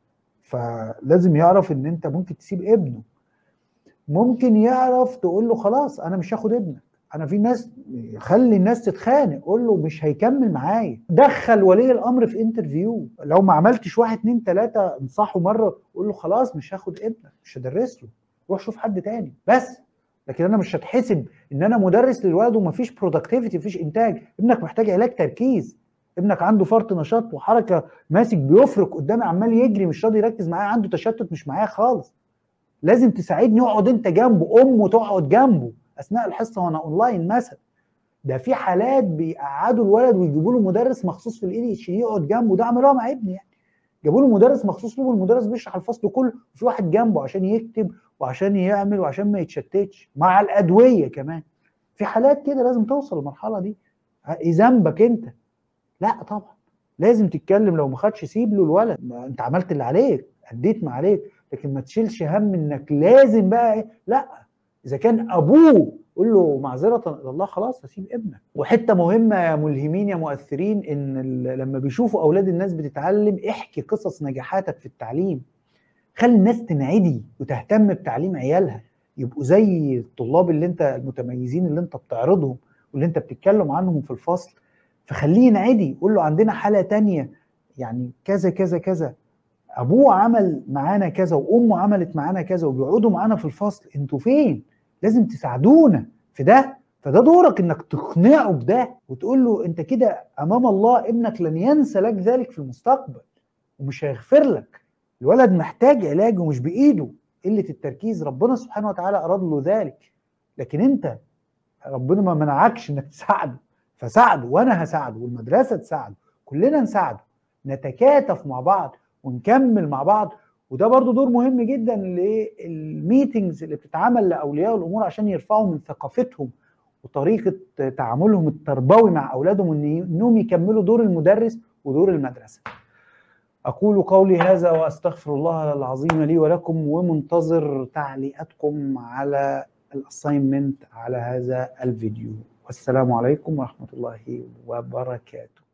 فلازم يعرف ان انت ممكن تسيب ابنه ممكن يعرف تقول له خلاص انا مش هاخد ابنك انا في ناس خلي الناس تتخانق قول له مش هيكمل معايا دخل ولي الامر في انترفيو لو ما عملتش واحد اتنين تلاته انصحه مره قول له خلاص مش هاخد ابنك مش هدرس له روح شوف حد تاني بس لكن انا مش هتحسب ان انا مدرس للولد ومفيش برودكتيفيتي مفيش انتاج ابنك محتاج علاج تركيز ابنك عنده فرط نشاط وحركه ماسك بيفرك قدامي عمال يجري مش راضي يركز معايا عنده تشتت مش معايا خالص لازم تساعدني اقعد انت جنبه امه تقعد جنبه اثناء الحصه وانا اونلاين مثلا ده في حالات بيقعدوا الولد ويجيبوا له مدرس مخصوص في الاي اتش يقعد جنبه ده عملوها مع ابني يعني جابوا له مدرس مخصوص له والمدرس بيشرح الفصل كله وفي واحد جنبه عشان يكتب وعشان يعمل وعشان ما يتشتتش مع الادويه كمان في حالات كده لازم توصل للمرحله دي ايه ذنبك انت لا طبعا لازم تتكلم لو ما خدش سيب له الولد انت عملت اللي عليك اديت ما عليك لكن ما تشيلش هم انك لازم بقى ايه لا اذا كان ابوه قول له معذره الى الله خلاص هسيب ابنك وحته مهمه يا ملهمين يا مؤثرين ان لما بيشوفوا اولاد الناس بتتعلم احكي قصص نجاحاتك في التعليم خلي الناس تنعدي وتهتم بتعليم عيالها يبقوا زي الطلاب اللي انت المتميزين اللي انت بتعرضهم واللي انت بتتكلم عنهم في الفصل فخليه ينعدي قول له عندنا حاله تانية يعني كذا كذا كذا ابوه عمل معانا كذا وامه عملت معانا كذا وبيقعدوا معانا في الفصل انتوا فين لازم تساعدونا في ده فده دورك انك تقنعه بده وتقول له انت كده امام الله ابنك لن ينسى لك ذلك في المستقبل ومش هيغفر لك الولد محتاج علاج ومش بايده قله التركيز ربنا سبحانه وتعالى اراد له ذلك لكن انت ربنا ما منعكش انك تساعده فساعده وانا هساعده والمدرسه تساعده كلنا نساعده نتكاتف مع بعض ونكمل مع بعض وده برضو دور مهم جدا للميتنجز اللي بتتعمل لاولياء الامور عشان يرفعوا من ثقافتهم وطريقه تعاملهم التربوي مع اولادهم انهم يكملوا دور المدرس ودور المدرسه اقول قولي هذا واستغفر الله العظيم لي ولكم ومنتظر تعليقاتكم على الاساينمنت على هذا الفيديو والسلام عليكم ورحمه الله وبركاته